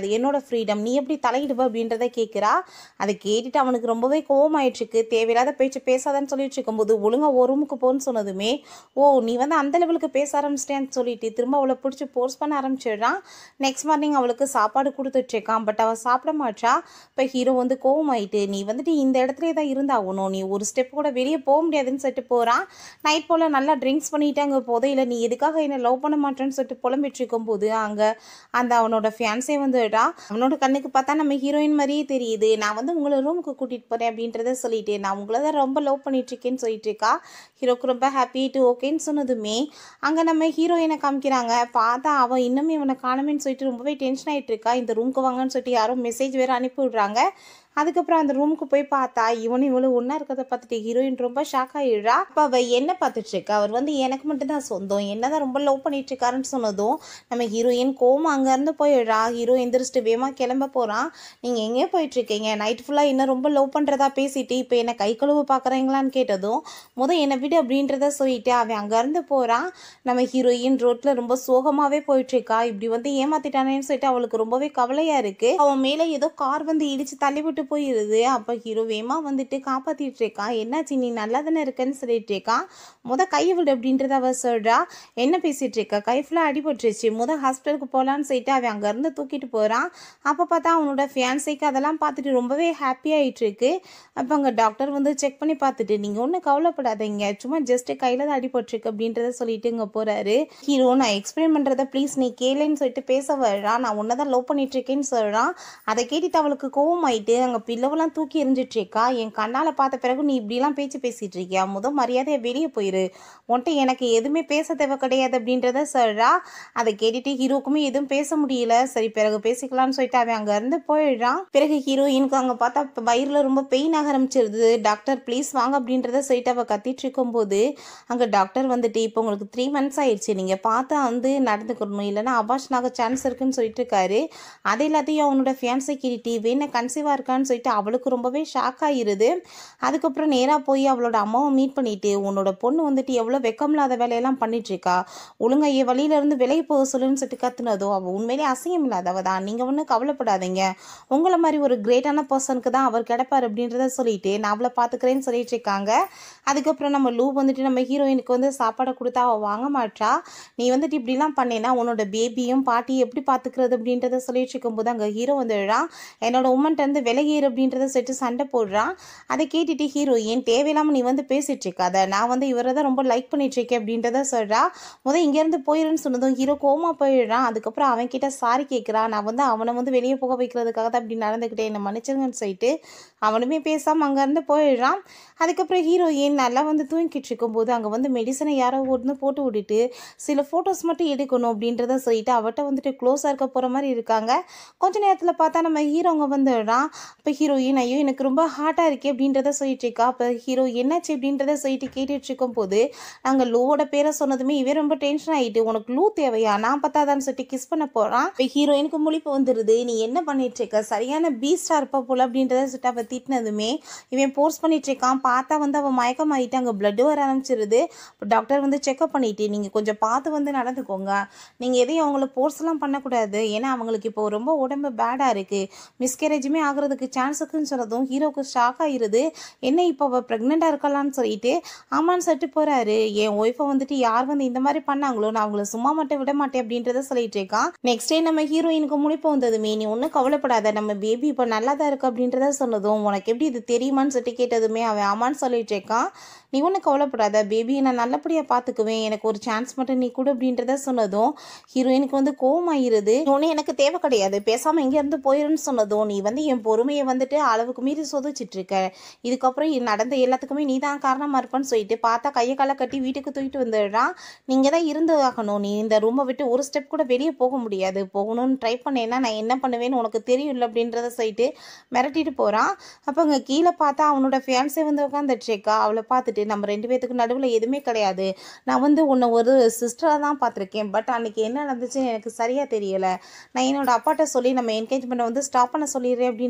அது என்னோட ஃப்ரீடம் நீ எப்படி தலையிடுவ அப்படின்றத கேட்குறா அதை கேட்டுட்டு அவனுக்கு ரொம்பவே கோவமாயிட்டுருக்கு தேவையில்லாத பேச்சு பேசாதன்னு சொல்லிட்டு இருக்கும்போது ஒழுங்காக ஒரு ரூமுக்கு போன்னு சொன்னதுமே ஓ நீ வந்து அந்த லெவலுக்கு பேச ஆரம்பிச்சிட்டேன்னு சொல்லிட்டு திரும்ப அவளை பிடிச்சி போர்ஸ் பண்ண ஆரம்பிச்சிடுறான் நெக்ஸ்ட் மார்னிங் அவளுக்கு சாப்பாடு கொடுத்துட்ருக்கான் பட் அவள் சாப்பிட மாட்டா இப்போ ஹீரோ வந்து கோவமாயிட்டு நீ வந்துட்டு இந்த இடத்துலயே தான் இருந்தாகணும் நீ ஒரு ஸ்டெப் கூட வெளியே போக முடியாதுன்னு சொல்லிட்டு போகிறான் நைட் போல் நல்லா ட்ரிங்க்ஸ் பண்ணிட்டு அங்கே போதையில் நீ எதுக்காக என்ன லவ் பண்ண மாட்டேன்னு சொல்லிட்டு புலம்பிட்டு இருக்கும்போது அங்கே அந்த அவனோட ஃபியான்ஸே வந்துடா அவனோட கண்ணுக்கு பார்த்தா நம்ம ஹீரோயின் மாதிரியே தெரியுது நான் வந்து உங்களை ரூமுக்கு கூட்டிகிட்டு போகிறேன் அப்படின்றத சொல்லிட்டு நான் உங்களை தான் ரொம்ப லவ் பண்ணிட்டு இருக்கேன்னு சொல்லிட்டு இருக்கா ஹீரோக்கு ரொம்ப ஹாப்பி டு ஓகேன்னு சொன்னதுமே அங்கே நம்ம ஹீரோயினை காமிக்கிறாங்க பார்த்தா அவன் இன்னுமே இவனை காணமேன்னு சொல்லிட்டு ரொம்பவே டென்ஷன் ஆகிட்டு இருக்கா இந்த ரூமுக்கு வாங்கன்னு சொல்லிட்டு யாரோ மெசேஜ் வேறு அனுப்பி விடுறாங்க அதுக்கப்புறம் அந்த ரூமுக்கு போய் பார்த்தா இவனும் இவளும் ஒன்றா இருக்கிறத பார்த்துட்டு ஹீரோயின் ரொம்ப ஷாக் ஆகிடுறா அப்போ அவள் என்ன பார்த்துட்டு இருக்கா அவர் வந்து எனக்கு மட்டும்தான் சொந்தம் என்ன தான் ரொம்ப லவ் பண்ணிட்டு இருக்காருன்னு சொன்னதும் நம்ம ஹீரோயின் கோமா அங்கேருந்து போயிடுறா ஹீரோ எந்திரிச்சிட்டு வேமா கிளம்ப போகிறான் நீங்கள் எங்கே போயிட்டு இருக்கீங்க நைட் ஃபுல்லாக என்ன ரொம்ப லவ் பண்ணுறதா பேசிட்டு இப்போ என்ன கை கழுவு பார்க்குறீங்களான்னு கேட்டதும் முத என்னை விடு அப்படின்றத சொல்லிட்டு அவன் அங்கேருந்து போகிறான் நம்ம ஹீரோயின் ரோட்டில் ரொம்ப சோகமாகவே போயிட்டு இருக்கா இப்படி வந்து ஏமாத்திட்டானேன்னு சொல்லிட்டு அவளுக்கு ரொம்பவே கவலையாக இருக்குது அவன் மேலே ஏதோ கார் வந்து இடிச்சு தள்ளி விட்டு போயிடுது அப்போ ஹீரோ வேமா வந்துட்டு காப்பாற்றிட்டு இருக்கான் என்னாச்சு நீ நல்லா தானே இருக்கன்னு சொல்லிட்டு இருக்கான் முத கையை விடு அப்படின்றத அவ சொல்கிறா என்ன பேசிட்டு இருக்கா கை ஃபுல்லாக அடிபட்டுருச்சு முத ஹாஸ்பிட்டலுக்கு போகலான்னு சொல்லிட்டு அவன் அங்கேருந்து தூக்கிட்டு போகிறான் அப்போ பார்த்தா அவனோட ஃபியான்ஸைக்கு அதெல்லாம் பார்த்துட்டு ரொம்பவே ஹாப்பி ஆயிட்டு இருக்கு அப்போ அங்கே டாக்டர் வந்து செக் பண்ணி பார்த்துட்டு நீங்கள் ஒன்றும் கவலைப்படாதீங்க சும்மா ஜஸ்ட் கையில் தான் அடிபட்டிருக்கு அப்படின்றத சொல்லிட்டு இங்கே போகிறாரு ஹீரோ நான் எக்ஸ்பிளைன் பண்ணுறத ப்ளீஸ் நீ கேளுன்னு சொல்லிட்டு பேச வர்றான் நான் உன்னை தான் லவ் பண்ணிட்டு இருக்கேன்னு சொல்கிறான் அதை கேட்டுட்டு அவளுக்கு கோவமாயிட்டு அங்கே பில்லவெல்லாம் தூக்கி எரிஞ்சிட்டு இருக்கா என் கண்ணால் பார்த்த பிறகு நீ இப்படிலாம் பேச்சு பேசிட்டு இருக்கியா முத மரியாதையை வெளியே போயிரு உன்கிட்ட எனக்கு எதுவுமே பேச தேவை கிடையாது அப்படின்றத சொல்கிறா அதை கேட்டுட்டு ஹீரோக்குமே எதுவும் பேச முடியல சரி பிறகு பேசிக்கலாம்னு சொல்லிட்டு அவன் அங்கேருந்து போயிடுறான் பிறகு ஹீரோயினுக்கு அங்கே பார்த்தா வயிறில் ரொம்ப பெயின் ஆக ஆரம்பிச்சிருது டாக்டர் ப்ளீஸ் வாங்க அப்படின்றத சொல்லிட்டு அவள் கத்திட்டு இருக்கும்போது அங்கே டாக்டர் வந்துட்டு இப்போ உங்களுக்கு த்ரீ மந்த்ஸ் ஆயிடுச்சு நீங்கள் பார்த்தா வந்து நடந்துக்கணும் இல்லைன்னா அபாஷன் ஆக சான்ஸ் இருக்குன்னு சொல்லிட்டு இருக்காரு அது எல்லாத்தையும் அவனோட ஃபியான்ஸை கிட்டிட்டு வேணா கன்சீவாக இருக்கான்னு சொல்லிட்டு அவளுக்கு ரொம்பவே ஷாக் ஆகிருது அதுக்கப்புறம் நேராக போய் அவளோட அம்மாவை மீட் பண்ணிட்டு உன்னோட பொண்ணு வந்துட்டு எவ்வளோ வெக்கமில்லாத வேலையெல்லாம் பண்ணிட்டு இருக்கா ஒழுங்கா என் வழியில இருந்து விலகி போக சொல்லுன்னு சொல்லிட்டு கத்துனதோ அவள் உண்மையிலே அசிங்கம் இல்லாதவ தான் நீங்கள் ஒன்றும் கவலைப்படாதீங்க உங்களை மாதிரி ஒரு கிரேட்டான பர்சனுக்கு தான் அவர் கிடைப்பார் அப்படின்றத சொல்லிட்டு நான் அவளை பார்த்துக்கிறேன்னு சொல்லிட்டு இருக்காங்க அதுக்கப்புறம் நம்ம லூ வந்துட்டு நம்ம ஹீரோயினுக்கு வந்து சாப்பாடை கொடுத்தா அவள் வாங்க மாட்டா நீ வந்துட்டு இப்படிலாம் பண்ணேன்னா உன்னோட பேபியும் பாட்டியும் எப்படி பார்த்துக்கிறது அப்படின்றத சொல்லிட்டு இருக்கும்போது அங்கே ஹீரோ வந்துடுறான் என்னோட உமன்ட்ட வந்து விலகிரு அப்படின்றத சொல்லிட்டு சண்டை போடுறான் அதை கேட்டுட்டு ஹீரோயின் தேவையில்லாமல் நீ வந்து பேசிட்டு இருக்காத நான் வந்து இவரை தான் ரொம்ப லைக் பண்ணிட்டு இருக்கேன் அப்படின்றத சொல்கிறா முதல் இங்கேருந்து போயிருன்னு சொன்னதும் ஹீரோ கோமா போயிடுறான் அதுக்கப்புறம் அவன் கிட்ட சாரி கேட்குறான் நான் வந்து அவனை வந்து வெளியே போக வைக்கிறதுக்காக தான் அப்படி நடந்துக்கிட்டேன் என்னை மன்னிச்சிருங்கன்னு சொல்லிட்டு அவனுமே பேசாமல் அங்கேருந்து போயிடுறான் அதுக்கப்புறம் ஹீரோயின் நல்லா வந்து தூங்கிட்டு இருக்கும்போது அங்கே வந்து மெடிசனை யாரோ ஒன்று போட்டு விட்டுட்டு சில ஃபோட்டோஸ் மட்டும் எடுக்கணும் அப்படின்றத சொல்லிட்டு அவட்ட வந்துட்டு க்ளோஸாக இருக்க போகிற மாதிரி இருக்காங்க கொஞ்ச நேரத்தில் பார்த்தா நம்ம ஹீரோங்க வந்துடுறான் இப்போ ஹீரோயின் ஐயோ எனக்கு ரொம்ப ஹார்ட்டாக இருக்கே அப்படின்றத சொல்லிட்டு இருக்கா அப்போ ஹீரோ என்னாச்சு அப்படின்றத சொல்லிட்டு கேட்டுட்டு இருக்கும் போது நாங்கள் லூவோட பேரை சொன்னதுமே இவன் ரொம்ப டென்ஷன் ஆகிட்டு உனக்கு லூ தேவையா நான் பார்த்தாதான்னு சொல்லிட்டு கிஸ் பண்ண போகிறான் இப்போ ஹீரோயினுக்கு முழிப்பு வந்துடுது நீ என்ன பண்ணிட்டு இருக்க சரியான பீஸ்டாக இருப்ப போல அப்படின்றத சொல்லிட்டு அவள் திட்டினதுமே இவன் போர்ஸ் பண்ணிட்டு இருக்கான் பார்த்தா வந்து அவன் மயக்கமாயிட்டு அங்கே பிளட் வர ஆரம்பிச்சிருது இப்போ டாக்டர் வந்து செக்அப் பண்ணிட்டு நீங்கள் கொஞ்சம் பார்த்து வந்து நடந்துக்கோங்க நீங்கள் எதையும் அவங்கள போர்ஸ்லாம் பண்ணக்கூடாது ஏன்னா அவங்களுக்கு இப்போ ரொம்ப உடம்பு பேடாக இருக்குது மிஸ்கேரேஜுமே ஆகிறதுக்கு சான்ஸ் இருக்குன்னு சொன்னதும் ஹீரோக்கு ஷாக் ஆகிருது என்ன இப்போ அவள் ப்ரெக்னெண்ட்டாக இருக்கலாம்னு சொல்லிட்டு ஆமான்னு சொல்லிட்டு போகிறாரு என் ஒய்ஃபை வந்துட்டு யார் வந்து இந்த மாதிரி பண்ணாங்களோ நான் அவங்கள சும்மா மட்டும் விட மாட்டேன் அப்படின்றத சொல்லிட்டு இருக்கான் நெக்ஸ்ட் டே நம்ம ஹீரோயினுக்கு முழிப்பு வந்ததுமே நீ ஒன்றும் கவலைப்படாத நம்ம பேபி இப்போ நல்லா தான் இருக்கு அப்படின்றத சொன்னதும் உனக்கு எப்படி இது தெரியுமான்னு சொல்லிட்டு கேட்டதுமே அவன் ஆமான்னு சொல்லிட்டு இருக்கான் நீ ஒன்றும் கவலைப்படாத பேபி நான் நல்லபடியாக பார்த்துக்குவேன் எனக்கு ஒரு சான்ஸ் மட்டும் நீ கொடு அப்படின்றத சொன்னதும் ஹீரோயினுக்கு வந்து கோவமாயிருது ஒன்று எனக்கு தேவை கிடையாது பேசாமல் இங்கேருந்து போயிருன்னு சொன்னதும் நீ வந்து என் பொறுமையை வந்துட்டு அளவுக்கு மீறி சொதிச்சிட்டு இருக்க இதுக்கப்புறம் இது நடந்த எல்லாத்துக்குமே நீ தான் காரணமாக இருப்பேன்னு சொல்லிட்டு பார்த்தா கையை காலை கட்டி வீட்டுக்கு தூக்கிட்டு வந்துடுறான் நீங்கள் தான் இருந்து ஆகணும் நீ இந்த ரூமை விட்டு ஒரு ஸ்டெப் கூட வெளியே போக முடியாது போகணும்னு ட்ரை பண்ணேன்னா நான் என்ன பண்ணுவேன்னு உனக்கு தெரியும்ல அப்படின்றத சொல்லிட்டு மிரட்டிட்டு போகிறான் அப்போ அங்கே கீழே பார்த்தா அவனோட ஃபியான்ஸே வந்து உட்காந்துட்டு இருக்கா அவளை பார்த்துட்டு நம்ம ரெண்டு பேத்துக்கு நடுவில் எதுவுமே கிடையாது நான் வந்து உன்னை ஒரு சிஸ்டராக தான் பார்த்துருக்கேன் பட் அன்னைக்கு என்ன நடந்துச்சுன்னு எனக்கு சரியாக தெரியலை நான் என்னோட அப்பாட்ட சொல்லி நம்ம என்கேஜ்மெண்ட்டை வந்து ஸ்டாப் பண்ண சொல்லிடுறேன் அப்படின்றத சொன்னது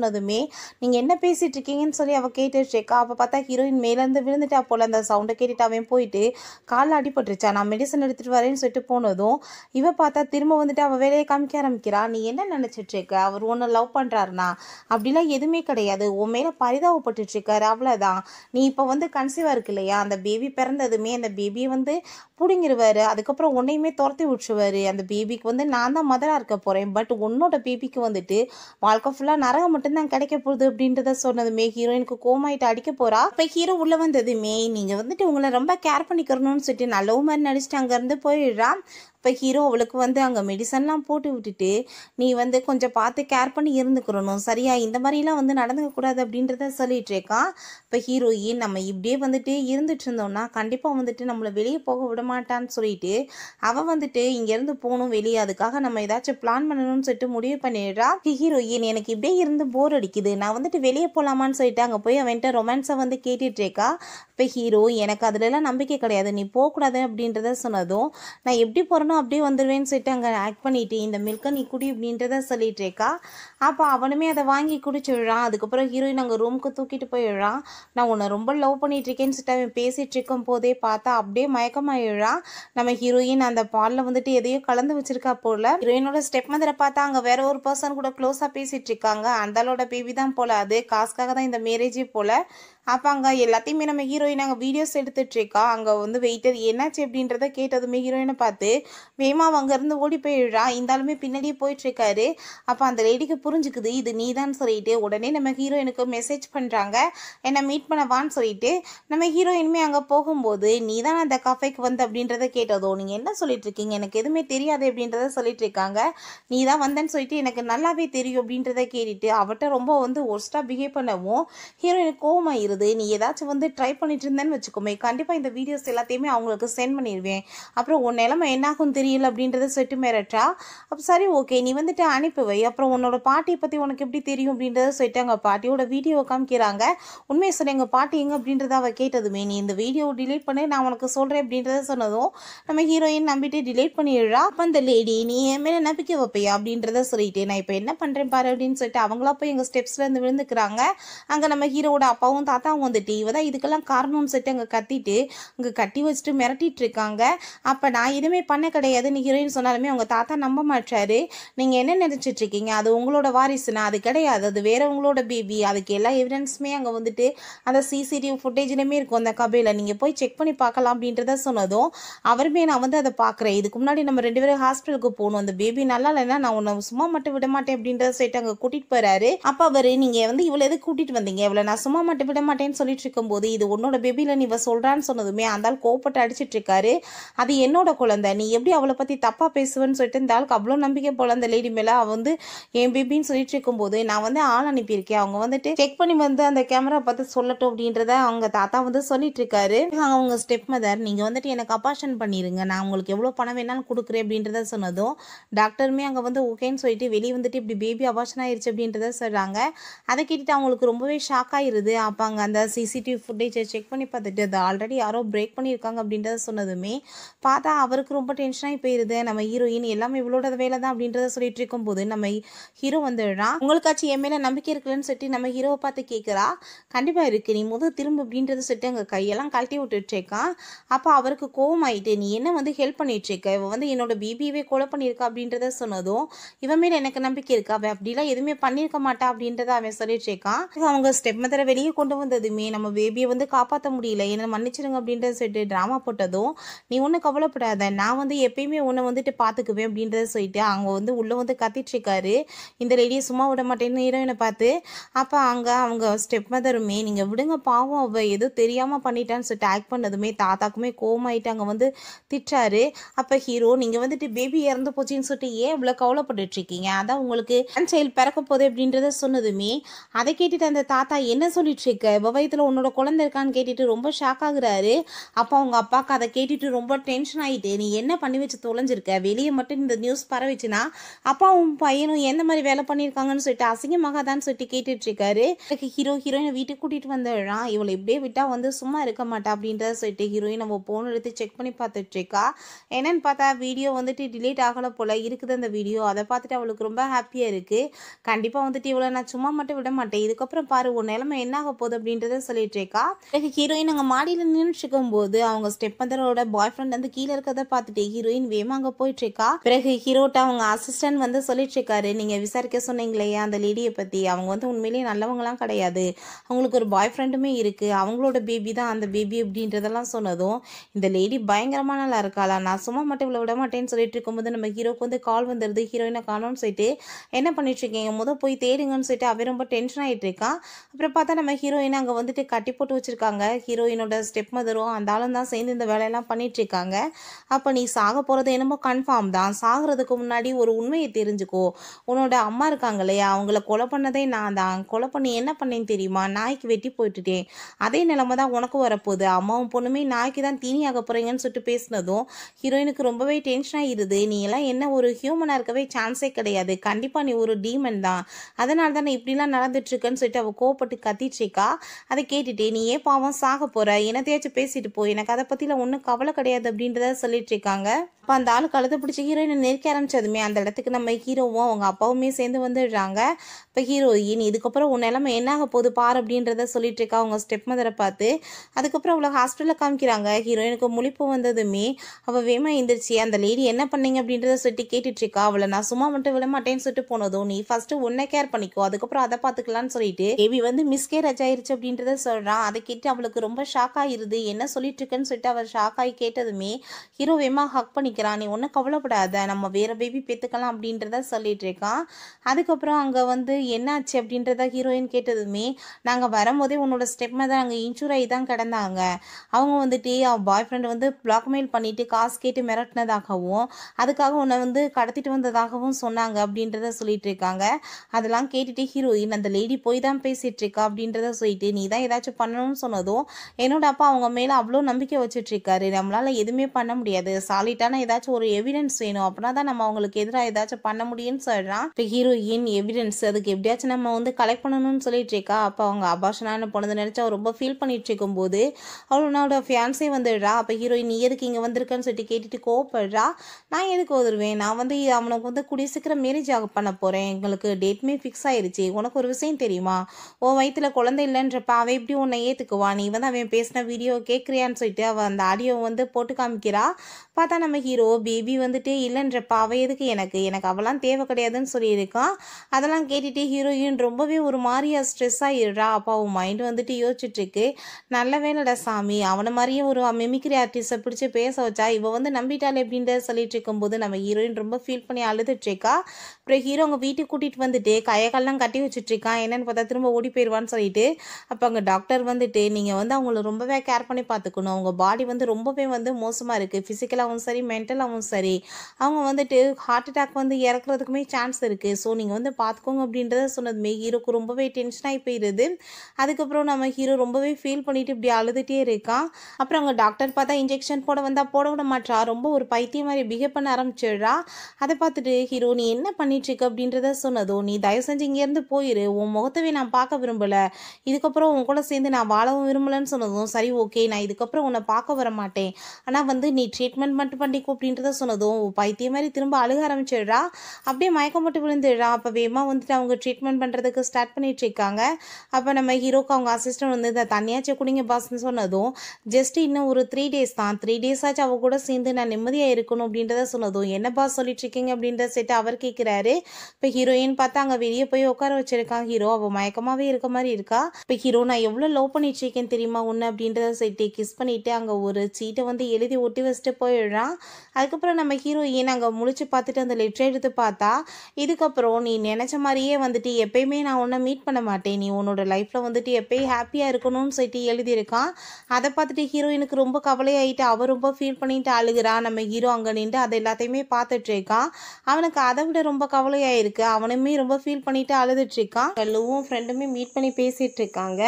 சொன்னதுமே நீங்கள் என்ன பேசிகிட்டு இருக்கீங்கன்னு சொல்லி அவள் கேட்டுட்ருக்கா அப்போ பார்த்தா ஹீரோயின் மேலேருந்து விழுந்துட்டா போல் அந்த சவுண்டை கேட்டுட்டு அவன் போயிட்டு காலில் அடிபட்டுருச்சா நான் மெடிசன் எடுத்துகிட்டு வரேன்னு சொல்லிட்டு போனதும் இவ பார்த்தா திரும்ப வந்துட்டு அவள் வேலையை காமிக்க ஆரம்பிக்கிறா நீ என்ன நினச்சிட்டு இருக்க அவர் ஒன்று லவ் பண்ணுறாருனா அப்படிலாம் எதுவுமே கிடையாது உன் மேலே பரிதாபப்பட்டுட்டு இருக்காரு அவ்வளோதான் நீ இப்போ வந்து கன்சீவாக இருக்கு இல்லையா அந்த பேபி பிறந்ததுமே அந்த பேபியை வந்து பிடுங்கிருவாரு அதுக்கப்புறம் உன்னையுமே துரத்தி விட்டுருவாரு அந்த பேபிக்கு வந்து நான் தான் மதராக இருக்க போகிறேன் பட் உன்னோட பேபிக்கு வந்துட்டு வாழ்க்கை ஃபுல்லாக நரகம் மட்டும்தான் கிடைக்க போகுது அப்படின்றத சொன்னதுமே ஹீரோயினுக்கு கோமாயிட்டு அடிக்க போறா இப்போ ஹீரோ உள்ள வந்ததுமே நீங்கள் வந்துட்டு உங்களை ரொம்ப கேர் பண்ணிக்கிறணும்னு சொல்லிட்டு நல்ல மாதிரி நடிச்சுட்டு அங்கேருந்து போயிடுறான் இப்போ ஹீரோ அவளுக்கு வந்து அங்கே மெடிசன்லாம் போட்டு விட்டுட்டு நீ வந்து கொஞ்சம் பார்த்து கேர் பண்ணி இருந்துக்கிறணும் சரியா இந்த மாதிரிலாம் வந்து நடந்துக்க கூடாது அப்படின்றத சொல்லிட்டு இருக்கான் இப்போ ஹீரோயின் நம்ம இப்படியே வந்துட்டு இருந்துட்டு இருந்தோம்னா கண்டிப்பாக வந்துட்டு நம்மளை வெளியே போக விட மாட்டான்னு சொல்லிட்டு அவன் வந்துட்டு இங்கேருந்து போகணும் வெளியே அதுக்காக நம்ம ஏதாச்சும் பிளான் பண்ணணும்னு சொல்லிட்டு முடிவு பண்ணிடுறா ஹீரோயின் எனக்கு இப்படியே இருந்து போர் அடிக்குது நான் வந்துட்டு வெளியே போகலாமான்னு சொல்லிட்டு அங்கே போய் அவன்கிட்ட ரொமான்ஸை வந்து கேட்டுட்டு இருக்கா இப்போ ஹீரோ எனக்கு அதுலலாம் நம்பிக்கை கிடையாது நீ போகக்கூடாது அப்படின்றத சொன்னதும் நான் எப்படி போகிறனோ அப்படியே வந்துடுவேன்னு சொல்லிட்டு அங்கே ஆக்ட் பண்ணிட்டு இந்த மில்கை நீ குடி அப்படின்றத சொல்லிட்டு இருக்கா அப்போ அவனுமே அதை வாங்கி குடிச்சிடுறான் அதுக்கப்புறம் ஹீரோயின் அங்கே ரூமுக்கு தூக்கிட்டு போயிடுறான் நான் உன்னை ரொம்ப லவ் பண்ணிட்டு இருக்கேன்னு சொல்லிட்டு அவன் பேசிட்டு இருக்கும் போதே பார்த்தா அப்படியே மயக்கமாயிடுறான் நம்ம ஹீரோயின் அந்த பாலில் வந்துட்டு எதையோ கலந்து வச்சிருக்கா போல ஹீரோயினோட ஸ்டெப் மதரை பார்த்தா அங்கே வேற ஒரு பர்சன் கூட க்ளோஸாக பேசிட்டு இருக்காங்க அந்தாலோட பேபி தான் போல அது காசுக்காக தான் இந்த மேரேஜே போல அப்போ அங்கே எல்லாத்தையுமே நம்ம ஹீரோயின் அங்கே வீடியோஸ் எடுத்துட்டு இருக்கா அங்கே வந்து வெயிட்டர் என்னாச்சு அப்படின்றத கேட்டதுமே ஹீரோயினை பார்த்து வேமா அங்கேருந்து ஓடி போயிடுறா இருந்தாலுமே பின்னாடியே போயிட்டு இருக்காரு அப்போ அந்த லேடிக்கு புரிஞ்சுக்குது இது நீ தான் சொல்லிட்டு உடனே நம்ம ஹீரோயினுக்கு மெசேஜ் பண்ணுறாங்க என்னை மீட் பண்ண வான்னு சொல்லிட்டு நம்ம ஹீரோயினுமே அங்கே போகும்போது நீ தான் அந்த கஃபேக்கு வந்து அப்படின்றத கேட்டதோ நீங்கள் என்ன சொல்லிட்டு இருக்கீங்க எனக்கு எதுவுமே தெரியாது அப்படின்றத சொல்லிட்டு இருக்காங்க நீ தான் வந்தேன்னு சொல்லிட்டு எனக்கு நல்லாவே தெரியும் அப்படின்றத கேட்டுட்டு அவட்ட ரொம்ப வந்து ஒர்ஸ்ட்டாக பிஹேவ் பண்ணவும் ஹீரோயினுக்கு கோவம் ஆயிருது நீ ஏதாச்சும் வந்து ட்ரை பண்ணிட்டு இருந்தேன்னு வச்சுக்கோமே கண்டிப்பாக இந்த வீடியோஸ் எல்லாத்தையுமே அவங்களுக்கு சென்ட் பண்ணிடுவேன் அப்புறம் உன் நிலைமை என்னாகும் தெரியல அப்படின்றத சொல்லிட்டு மிரட்டா அப்போ சரி ஓகே நீ வந்துட்டு அனுப்பி வை அப்புறம் உன்னோட பாட்டியை பற்றி உனக்கு எப்படி தெரியும் அப்படின்றத சொல்லிட்டு அங்கே பாட்டியோட வீடியோ காமிக்கிறாங்க உண்மையை சொல்லி எங்கள் பாட்டி எங்க அப்படின்றத அவள் கேட்டதுமே நீ இந்த வீடியோ டிலீட் பண்ணி நான் உனக்கு சொல்கிறேன் அப்படின்றத சொன்னதும் நம்ம ஹீரோயின் நம்பிட்டு டிலீட் பண்ணிடுறா அப்போ அந்த லேடி நீ என் மேலே நம்பிக்கை வைப்பையா அப்படின்றத சொல்லிட்டு நான் இப்போ என்ன பண்ணுறேன் பாரு அப்படின்னு சொல்லிட்டு அவங்களா போய் எங்கள் ஸ்டெப்ஸில் இருந்து விழுந்துக்கிறாங்க அங்கே நம்ம ஹீரோவோட அப்பாவும் தாத்தாவும் வந்துட்டு இவ தான் இதுக்கெல்லாம் காரணம்னு சொல்லிட்டு அங்கே கத்திட்டு அங்கே கட்டி வச்சுட்டு மிரட்டிட்டு இருக்காங்க அப்போ நான் எதுவுமே பண்ண கிடையாதுன்னு ஹீரோயின் சொன்னாலுமே அவங்க தாத்தா நம்ப மாட்டாரு நீங்கள் என்ன நினச்சிட்டு இருக்கீங்க அது உங்களோட வாரிசுனா அது கிடையாது அது வேறவங்களோட பேபி அதுக்கு எல்லா எவிடன்ஸுமே அங்கே வந்துட்டு அந்த சிசிடிவி ஃபுட்டேஜ்லையுமே இருக்கும் அந்த கபையில் நீங்கள் போய் செக் பண்ணி பார்க்கலாம் அப்படின்றத சொன்னதும் அவருமே நான் வந்து அதை பார்க்குறேன் இதுக்கு முன்னாடி நம்ம ரெண்டு பேரும் ஹாஸ்பிட்டலுக்கு போகணும் அந்த பேபி நல்லா இல்லைன்னா நான் உன்னை சும்மா மட்டும் விட மாட்டேன் அப்படின்றத சொல்லிட்டு அங்கே கூட்டிகிட்டு போகிறாரு அப்போ அவர் நீங்கள் வந்து இவ்வளோ எதுக்கு கூட்டிகிட்டு வந்தீங்க இவ்வளோ நான் சும்மா மட்டும் விட மாட்டேன்னு சொல்லிட்டு இருக்கும்போது இது உன்னோட பேபியில் நீ இவ சொல்கிறான்னு சொன்னதுமே அந்த ஆள் கோவப்பட்டு அடிச்சிட்டு இருக்காரு அது என்னோட குழந்தை நீ எப்படி அவளை பற்றி தப்பாக பேசுவேன்னு சொல்லிட்டு இந்த ஆளுக்கு அவ்வளோ நம்பிக்கை போல அந்த லேடி மேலே அவ வந்து என் பேபின்னு சொல்லிட்டு இருக்கும்போது நான் வந்து ஆள் அனுப்பியிருக்கேன் அவங்க வந்துட்டு செக் பண்ணி வந்து அந்த கேமரா பார்த்து சொல்லட்டும் அப்படின்றத அவங்க தாத்தா வந்து சொல்லிட்டு இருக்காரு அவங்க ஸ்டெப் மதர் நீங்கள் வந்துட்டு எனக்கு அப்பாஷன் பண்ணிடுங்க நான் உங்களுக்கு எவ்வளோ பணம் வேணாலும் கொடுக்குறேன் அப்படின்றத சொன்னதும் டாக்டருமே அங்கே வந்து ஓகேன்னு சொல்லிட்டு வெளியே வந்துட்டு இப்படி பேபி அபாஷன் ஆயிருச்சு அப்படின்றத சொல்கிறாங்க அதை கேட்டுட்டு அவங்களுக்கு ரொம்பவே ஷாக் ஆயிருது அப்போ அங்கே அந்த சிசிடிவி ஃபுட்டேஜை செக் பண்ணி பார்த்துட்டு அது ஆல்ரெடி யாரோ பிரேக் பண்ணியிருக்காங்க அப்படின்றத சொன்னதுமே பார்த்தா அவருக்கு ரொம்ப டென்ஷனாகி போயிருது நம்ம ஹீரோயின் எல்லாமே இவளோட வேலை தான் அப்படின்றத சொல்லிட்டு இருக்கும்போது நம்ம ஹீரோ வந்துடுறான் உங்களுக்காச்சும் என் மேலே நம்பிக்கை இருக்குல்லன்னு சொல்லிட்டு நம்ம ஹீரோவை பார்த்து கேட்குறா கண்டிப்பாக இருக்கு நீ முதல் திரும்ப அப்படின்றத சொல்லிட்டு அங்கே கையெல்லாம் கழட்டி விட்டுட்டு இருக்கான் அப்போ அவருக்கு கோவம் ஆயிட்டு நீ என்ன வந்து ஹெல்ப் பண்ணிட்டு இருக்க இவ வந்து என்னோட பேபியவே கொலை பண்ணியிருக்கா அப்படின்றத சொன்னதும் இவன் மேலே எனக்கு நம்பிக்கை இருக்கு அவன் அப்படிலாம் எதுவுமே பண்ணியிருக்க மாட்டா அப்படின்றத அவன் சொல்லிட்டு இருக்கான் அவங்க ஸ்டெப் மதரை வெளியே கொண்டு வந்ததுமே நம்ம பேபியை வந்து காப்பாற்ற முடியல என்ன மன்னிச்சிடுங்க அப்படின்றத சொல்லிட்டு ட்ராமா போட்டதும் நீ ஒன்றும் கவலைப்படாத நான் வந்து எப்பயுமே உன்னை வந்துட்டு பார்த்துக்குவேன் அப்படின்றத சொல்லிட்டு அவங்க வந்து உள்ளே வந்து கத்திட்டு இருக்காரு இந்த லேடியை சும்மா விட மாட்டேன்னு ஹீரோயினை பார்த்து அப்போ அங்கே அவங்க ஸ்டெப் மதருமே நீங்கள் விடுங்க பாவம் அவ ஏதோ தெரியாமல் பண்ணிட்டான்னு சொல்லிட்டு ஆக்ட் பண்ணதுமே தாத்தாக்குமே கோமாயிட்டு அங்கே வந்து திட்டாரு அப்போ ஹீரோ நீங்கள் வந்துட்டு பேபி இறந்து போச்சுன்னு சொல்லிட்டு ஏன் இவ்வளோ கவலைப்பட்டுட்டு இருக்கீங்க அதான் உங்களுக்கு சைல்டு பிறக்க போகுது அப்படின்றத சொன்னதுமே அதை கேட்டுட்டு அந்த தாத்தா என்ன சொல்லிட்டு இருக்க இவ வயித்துல உன்னோட குழந்தை இருக்கான்னு கேட்டுட்டு ரொம்ப ஷாக் ஆகுறாரு அப்போ அவங்க அப்பாவுக்கு அதை கேட்டுட்டு ரொம்ப டென்ஷன் ஆயிட்டு நீ என்ன பண்ணி வச்சு தொலைஞ்சிருக்க வெளியே மட்டும் இந்த நியூஸ் பரவிச்சுன்னா அப்பாவும் பையனும் எந்த மாதிரி வேலை பண்ணியிருக்காங்கன்னு சொல்லிட்டு அசிங்கமாகாதான்னு சொல்லிட்டு கேட்டுட்டு இருக்காரு அதுக்கு ஹீரோ ஹீரோயினை வீட்டுக்கு கூட்டிட்டு வந்துடுறான் இவளை இப்படியே விட்டா வந்து சும்மா இருக்க மாட்டா அப்படின்றத சொல்லிட்டு ஹீரோயின் நம்ம போன் எடுத்து செக் பண்ணி பார்த்துட்டு இருக்கா என்னன்னு பார்த்தா வீடியோ வந்துட்டு டிலீட் ஆகலை போல இருக்குது அந்த வீடியோ அதை பார்த்துட்டு அவளுக்கு ரொம்ப ஹாப்பியாக இருக்கு கண்டிப்பாக வந்துட்டு இவளை நான் சும்மா மட்டும் விட மாட்டேன் இதுக்கப்புறம் பாரு உன் நிலைமை என்ன ஆக போகுது அப்படின்றத சொல்லிட்டு இருக்கா பிறகு ஹீரோயின் அங்கே மாடியில் நின்றுட்டு போது அவங்க ஸ்டெப் மதரோட பாய் ஃப்ரெண்ட் வந்து கீழே இருக்கிறத பார்த்துட்டு ஹீரோயின் வேமா அங்கே போயிட்டு இருக்கா பிறகு ஹீரோட்ட அவங்க அசிஸ்டன்ட் வந்து சொல்லிட்டு இருக்காரு நீங்கள் விசாரிக்க சொன்னீங்களே அந்த லேடியை பற்றி அவங்க வந்து உண்மையிலேயே நல்லவங்களாம் கிடையாது அவங்களுக்கு ஒரு பாய் ஃப்ரெண்டுமே இருக்குது அவங்களோட பேபி தான் அந்த பேபி அப்படின்றதெல்லாம் சொன்னதும் இந்த லேடி பயங்கரமாக நல்லா இருக்காளா நான் சும்மா மட்டும் இவ்வளோ விட மாட்டேன்னு சொல்லிட்டு இருக்கும்போது நம்ம ஹீரோக்கு வந்து கால் வந்துடுது ஹீரோயினை காணோம்னு சொல்லிட்டு என்ன பண்ணிட்டு இருக்கீங்க முத போய் தேடுங்கன்னு சொல்லிட்டு அவன் ரொம்ப டென்ஷன் ஆகிட்டு இருக்கான் அப்புறம் பார்த்தா நம்ம ஹீரோயின் அங்கே வந்துட்டு கட்டி போட்டு வச்சிருக்காங்க ஹீரோயினோட ஸ்டெப் மதரும் அந்த ஆளும் தான் சேர்ந்து இந்த வேலையெல்லாம் பண்ணிட்டு இருக்காங்க அப்போ நீ சாக போகிறது என்னமோ கன்ஃபார்ம் தான் சாகிறதுக்கு முன்னாடி ஒரு உண்மையை தெரிஞ்சுக்கோ உன்னோட அம்மா இருக்காங்க இல்லையா அவங்கள கொலை பண்ணதே நான் தான் கொலை பண்ணி என்ன பண்ணேன்னு தெரியுமா நாய்க்கு வெட்டி போட்டுட்டேன் அதே நிலைமை தான் உனக்கு வரப்போகுது அம்மாவும் பொண்ணுமே நாய்க்கு தான் தீனியாக போகிறீங்கன்னு சொல்லிட்டு பேசினதும் ஹீரோயினுக்கு ரொம்பவே டென்ஷன் ஆகிருது நீ எல்லாம் என்ன ஒரு ஹியூமனாக இருக்கவே சான்ஸே கிடையாது கண்டிப்பாக நீ ஒரு டீமன் தான் அதனால தான் இப்படிலாம் நடந்துட்டு இருக்கேன்னு சொல்லிட்டு அவள் கோவப்பட்டு கத்திட்டு இருக்கா அதை கேட்டுட்டு நீ ஏன் பாவம் சாக போற என்னத்தையாச்சும் பேசிட்டு போ எனக்கு அதை பற்றில ஒன்றும் கவலை கிடையாது அப்படின்றத சொல்லிட்டு இருக்காங்க அப்போ அந்த ஆள் கழுத்தை பிடிச்சி ஹீரோயினை நெருக்க ஆரம்பிச்சதுமே அந்த இடத்துக்கு நம்ம ஹீரோவும் அவங்க அப்பாவுமே சேர்ந்து வந்துடுறாங்க இப்போ ஹீரோயின் இதுக்கப்புறம் உன் நிலைமை என்ன ஆக போகுது பார் அப்படின்றத சொல்லிட்டு இருக்கா அவங்க ஸ்டெப் மதரை பார்த்து அதுக்கப்புறம் அவளை ஹாஸ்பிட்டலில் காமிக்கிறாங்க ஹீரோயினுக்கு முழிப்பு வந்ததுமே அவள் வேமா எந்திரிச்சு அந்த லேடி என்ன பண்ணீங்க அப்படின்றத சொல்லிட்டு கேட்டுட்டு இருக்கா அவளை நான் சும்மா மட்டும் விட மாட்டேன்னு சொல்லிட்டு போனதும் நீ ஃபர்ஸ்ட் உன்னை கேர் பண்ணிக்கோ அதுக்கப்புறம் அதை பார்த்துக்கலாம்னு சொல்லிட்டு பேபி வந்து மிஸ்கேரேஜ் ஆயிருச்சு அப்படின்றத சொல்றான் அதை கேட்டு அவளுக்கு ரொம்ப ஷாக் ஆயிருது என்ன சொல்லிட்டு இருக்கேன்னு சொல்லிட்டு அவள் ஷாக் ஆகி கேட்டதுமே ஹீரோ வேமா ஹக் பண்ணிக்கிறான் நீ ஒன்றும் கவலைப்படாத நம்ம வேற பேபி பெற்றுக்கலாம் அப்படின்றத சொல்லிட்டு இருக்கான் அதுக்கப்புறம் அங்கே வந்து என்னாச்சு அப்படின்றத ஹீரோயின் கேட்டதுமே நாங்கள் வரும்போதே உன்னோட ஸ்டெப் தான் அங்கே இன்சூர் ஆகி தான் கிடந்தாங்க அவங்க வந்துட்டு அவன் பாய் ஃப்ரெண்ட் வந்து பிளாக்மெயில் பண்ணிட்டு காசு கேட்டு மிரட்டினதாகவும் அதுக்காக உன்னை வந்து கடத்திட்டு வந்ததாகவும் சொன்னாங்க அப்படின்றத சொல்லிட்டு இருக்காங்க அதெல்லாம் கேட்டுட்டு ஹீரோயின் அந்த லேடி போய் தான் பேசிட்டு இருக்கா அப்படின்றத சொல்லிட்டு நீ தான் ஏதாச்சும் பண்ணணும்னு சொன்னதும் என்னோட அப்பா அவங்க மேலே அவ்வளோ நம்பிக்கை வச்சுட்டு இருக்காரு நம்மளால எதுவுமே பண்ண முடியாது சாலிட்டான ஏதாச்சும் ஒரு எவிடன்ஸ் வேணும் அப்படின்னா தான் நம்ம அவங்களுக்கு எதிராக ஏதாச்சும் பண்ண முடியும்னு சொல்றான் இப்போ ஹீரோயின் எவிடன்ஸ் அதுக்கு எப்படியாச்சும் நம்ம வந்து கலெக்ட் பண்ணணும்னு சொல்லிட்டு இருக்கா அப்போ அவங்க அபாஷனான பொண்ணு நினைச்சு அவ ரொம்ப ஃபீல் பண்ணிட்டு இருக்கும்போது அவளோட ஃபியான்ஸே வந்துடுறா அப்போ ஹீரோயின் நீ எதுக்கு இங்கே வந்திருக்கன்னு சொல்லிட்டு கேட்டுட்டு கோவப்படுறா நான் எதுக்கு வந்துடுவேன் நான் வந்து அவனுக்கு வந்து கூடிய சீக்கிரம் மேரேஜ் ஆக பண்ண போகிறேன் எங்களுக்கு டேட்மே ஃபிக்ஸ் ஆயிருச்சு உனக்கு ஒரு விஷயம் தெரியுமா உன் வயித்துல குழந்தை இல்லைன்றப்ப அவன் எப்படி உன்னை ஏற்றுக்குவா நீ வந்து அவன் பேசின வீடியோ கேட்குறியான்னு சொல்லிட்டு அவள் அந்த ஆடியோ வந்து போட்டு காமிக்கிறா பார்த்தா நம்ம ஹீரோ பேபி வந்துட்டு இல்லைன்றப்ப அவ எதுக்கு எனக்கு எனக்கு அவளாம் தேவை கிடையாதுன்னு சொல்லியிருக்கான் அதெல்லாம் கேட்டுட்டு ஹீரோயின் ரொம்பவே ஒரு மாதிரியா ஸ்ட்ரெஸ் ஆகிடுறா அப்போ அவன் மைண்ட் வந்துட்டு யோசிச்சுட்டு இருக்கு நல்ல வேலைடா சாமி அவனை மாதிரியே ஒரு மிமிக்ரி ஆர்டிஸ்ட்டை பிடிச்சி பேச வச்சா இவ வந்து நம்பிட்டாள் அப்படின்றத சொல்லிட்டு இருக்கும்போது நம்ம ஹீரோயின் ரொம்ப ஃபீல் பண்ணி அழுதுட்டு இருக்கா அப்புறம் ஹீரோ அவங்க வீட்டுக்கு கூட்டிகிட்டு வந்துட்டு கையக்கால்லாம் கட்டி வச்சுட்டு இருக்கான் என்னன்னு பார்த்தா திரும்ப ஓடி போயிடுவான்னு சொல்லிட்டு அப்போ அங்கே டாக்டர் வந்துட்டு நீங்கள் வந்து அவங்கள ரொம்பவே கேர் பண்ணி பார்த்துக்கணும் அவங்க பாடி வந்து ரொம்பவே வந்து மோசமாக இருக்குது ஃபிசிக்கலாகவும் சரி மென்டலாகவும் சரி அவங்க வந்துட்டு ஹார்ட் அட்டாக் வந்து இறக்குறதுக்குமே சான்ஸ் இருக்குது ஸோ நீங்கள் வந்து பார்த்துக்கோங்க அப்படின்றத சொன்னதுமே ஹீரோக்கு ரொம்பவே டென்ஷன் ஆகி போயிடுது அதுக்கப்புறம் நம்ம ஹீரோ ரொம்பவே ஃபீல் பண்ணிட்டு இப்படி அழுதுகிட்டே இருக்கான் அப்புறம் அங்கே டாக்டர் பார்த்தா இன்ஜெக்ஷன் போட வந்தால் போட விட மாட்டா ரொம்ப ஒரு பைத்தியம் மாதிரி பிஹேவ் பண்ண ஆரம்பிச்சிடுறா அதை பார்த்துட்டு ஹீரோ நீ என்ன பண்ணிட்டு இருக்க அப்படின்றத சொன்னதோ நீ தயவு செஞ்சு இங்கேருந்து போயிரு உன் முகத்தவே நான் பார்க்க விரும்பல இதுக்கப்புறம் உன் கூட சேர்ந்து நான் வாழவும் விரும்பலன்னு சொன்னதும் சரி ஓகே நான் இதுக்கப்புறம் உன்னை பார்க்க வர மாட்டேன் ஆனால் வந்து நீ ட்ரீட்மெண்ட் மட்டும் பண்ணிக்கோ அப்படின்றத சொன்னதும் பைத்தியம் மாதிரி திரும்ப அழுக ஆரம்பிச்சிடுறா அப்படியே மயக்கம் போட்டு விழுந்துடுறா அப்போ வேமா வந்துட்டு அவங்க ட்ரீட்மெண்ட் பண்ணுறதுக்கு ஸ்டார்ட் பண்ணிட்டு இருக்காங்க அப்போ நம்ம ஹீரோக்கு அவங்க அசிஸ்டன்ட் வந்து இந்த தண்ணியாச்சு குடிங்க பாஸ்ன்னு சொன்னதும் ஜஸ்ட் இன்னும் ஒரு த்ரீ டேஸ் தான் த்ரீ டேஸ் ஆச்சு அவ கூட சேர்ந்து நான் நிம்மதியாக இருக்கணும் அப்படின்றத சொன்னதும் என்ன பாஸ் சொல்லிட்டு இருக்கீங்க அப்படின்றத சேர்த்து அவர் கேட்குறாரு இப்போ ஹீரோயின் பார்த்தா அங்கே வெளியே போய் உட்கார வச்சிருக்கான் ஹீரோ அவள் மயக்கமாகவே இருக்க மாதிரி இருக்கா இப்போ ஹீரோ நான் எவ்வளோ லவ் பண்ணிட்டு இருக்கேன் தெரியுமா ஒன்று அப்படின்றத சேர்த்து கிஸ் பண்ணிட்டு அங்கே ஒரு சீட்டை வந்து எழுதி ஒட்டி வச்சுட்டு போயிடுறான் அதுக்கப்புறம் நம்ம ஹீரோயின் அங்கே முழிச்சு பார்த்துட்டு அந்த லெட்டர் எடுத்து பார்த்தா இதுக்கப்புறம் நீ நினச்ச மாதிரியே வந்துட்டு எப்பயுமே நான் உன்னை மீட் பண்ண மாட்டேன் நீ உன்னோட லைஃப்பில் வந்துட்டு எப்பயும் ஹாப்பியாக இருக்கணும்னு சொல்லிட்டு எழுதியிருக்கான் அதை பார்த்துட்டு ஹீரோயினுக்கு ரொம்ப கவலையாயிட்டு அவ ரொம்ப ஃபீல் பண்ணிட்டு அழுகிறா நம்ம ஹீரோ அங்கே நின்று அதை எல்லாத்தையுமே பார்த்துட்டு இருக்கான் அவனுக்கு அதை விட ரொம்ப கவலையாயிருக்கு அவனுமே ரொம்ப ஃபீல் பண்ணிட்டு அழுதுட்டு இருக்கான் லவ்வும் ஃப்ரெண்டுமே மீட் பண்ணி பேசிட்டு இருக்காங்க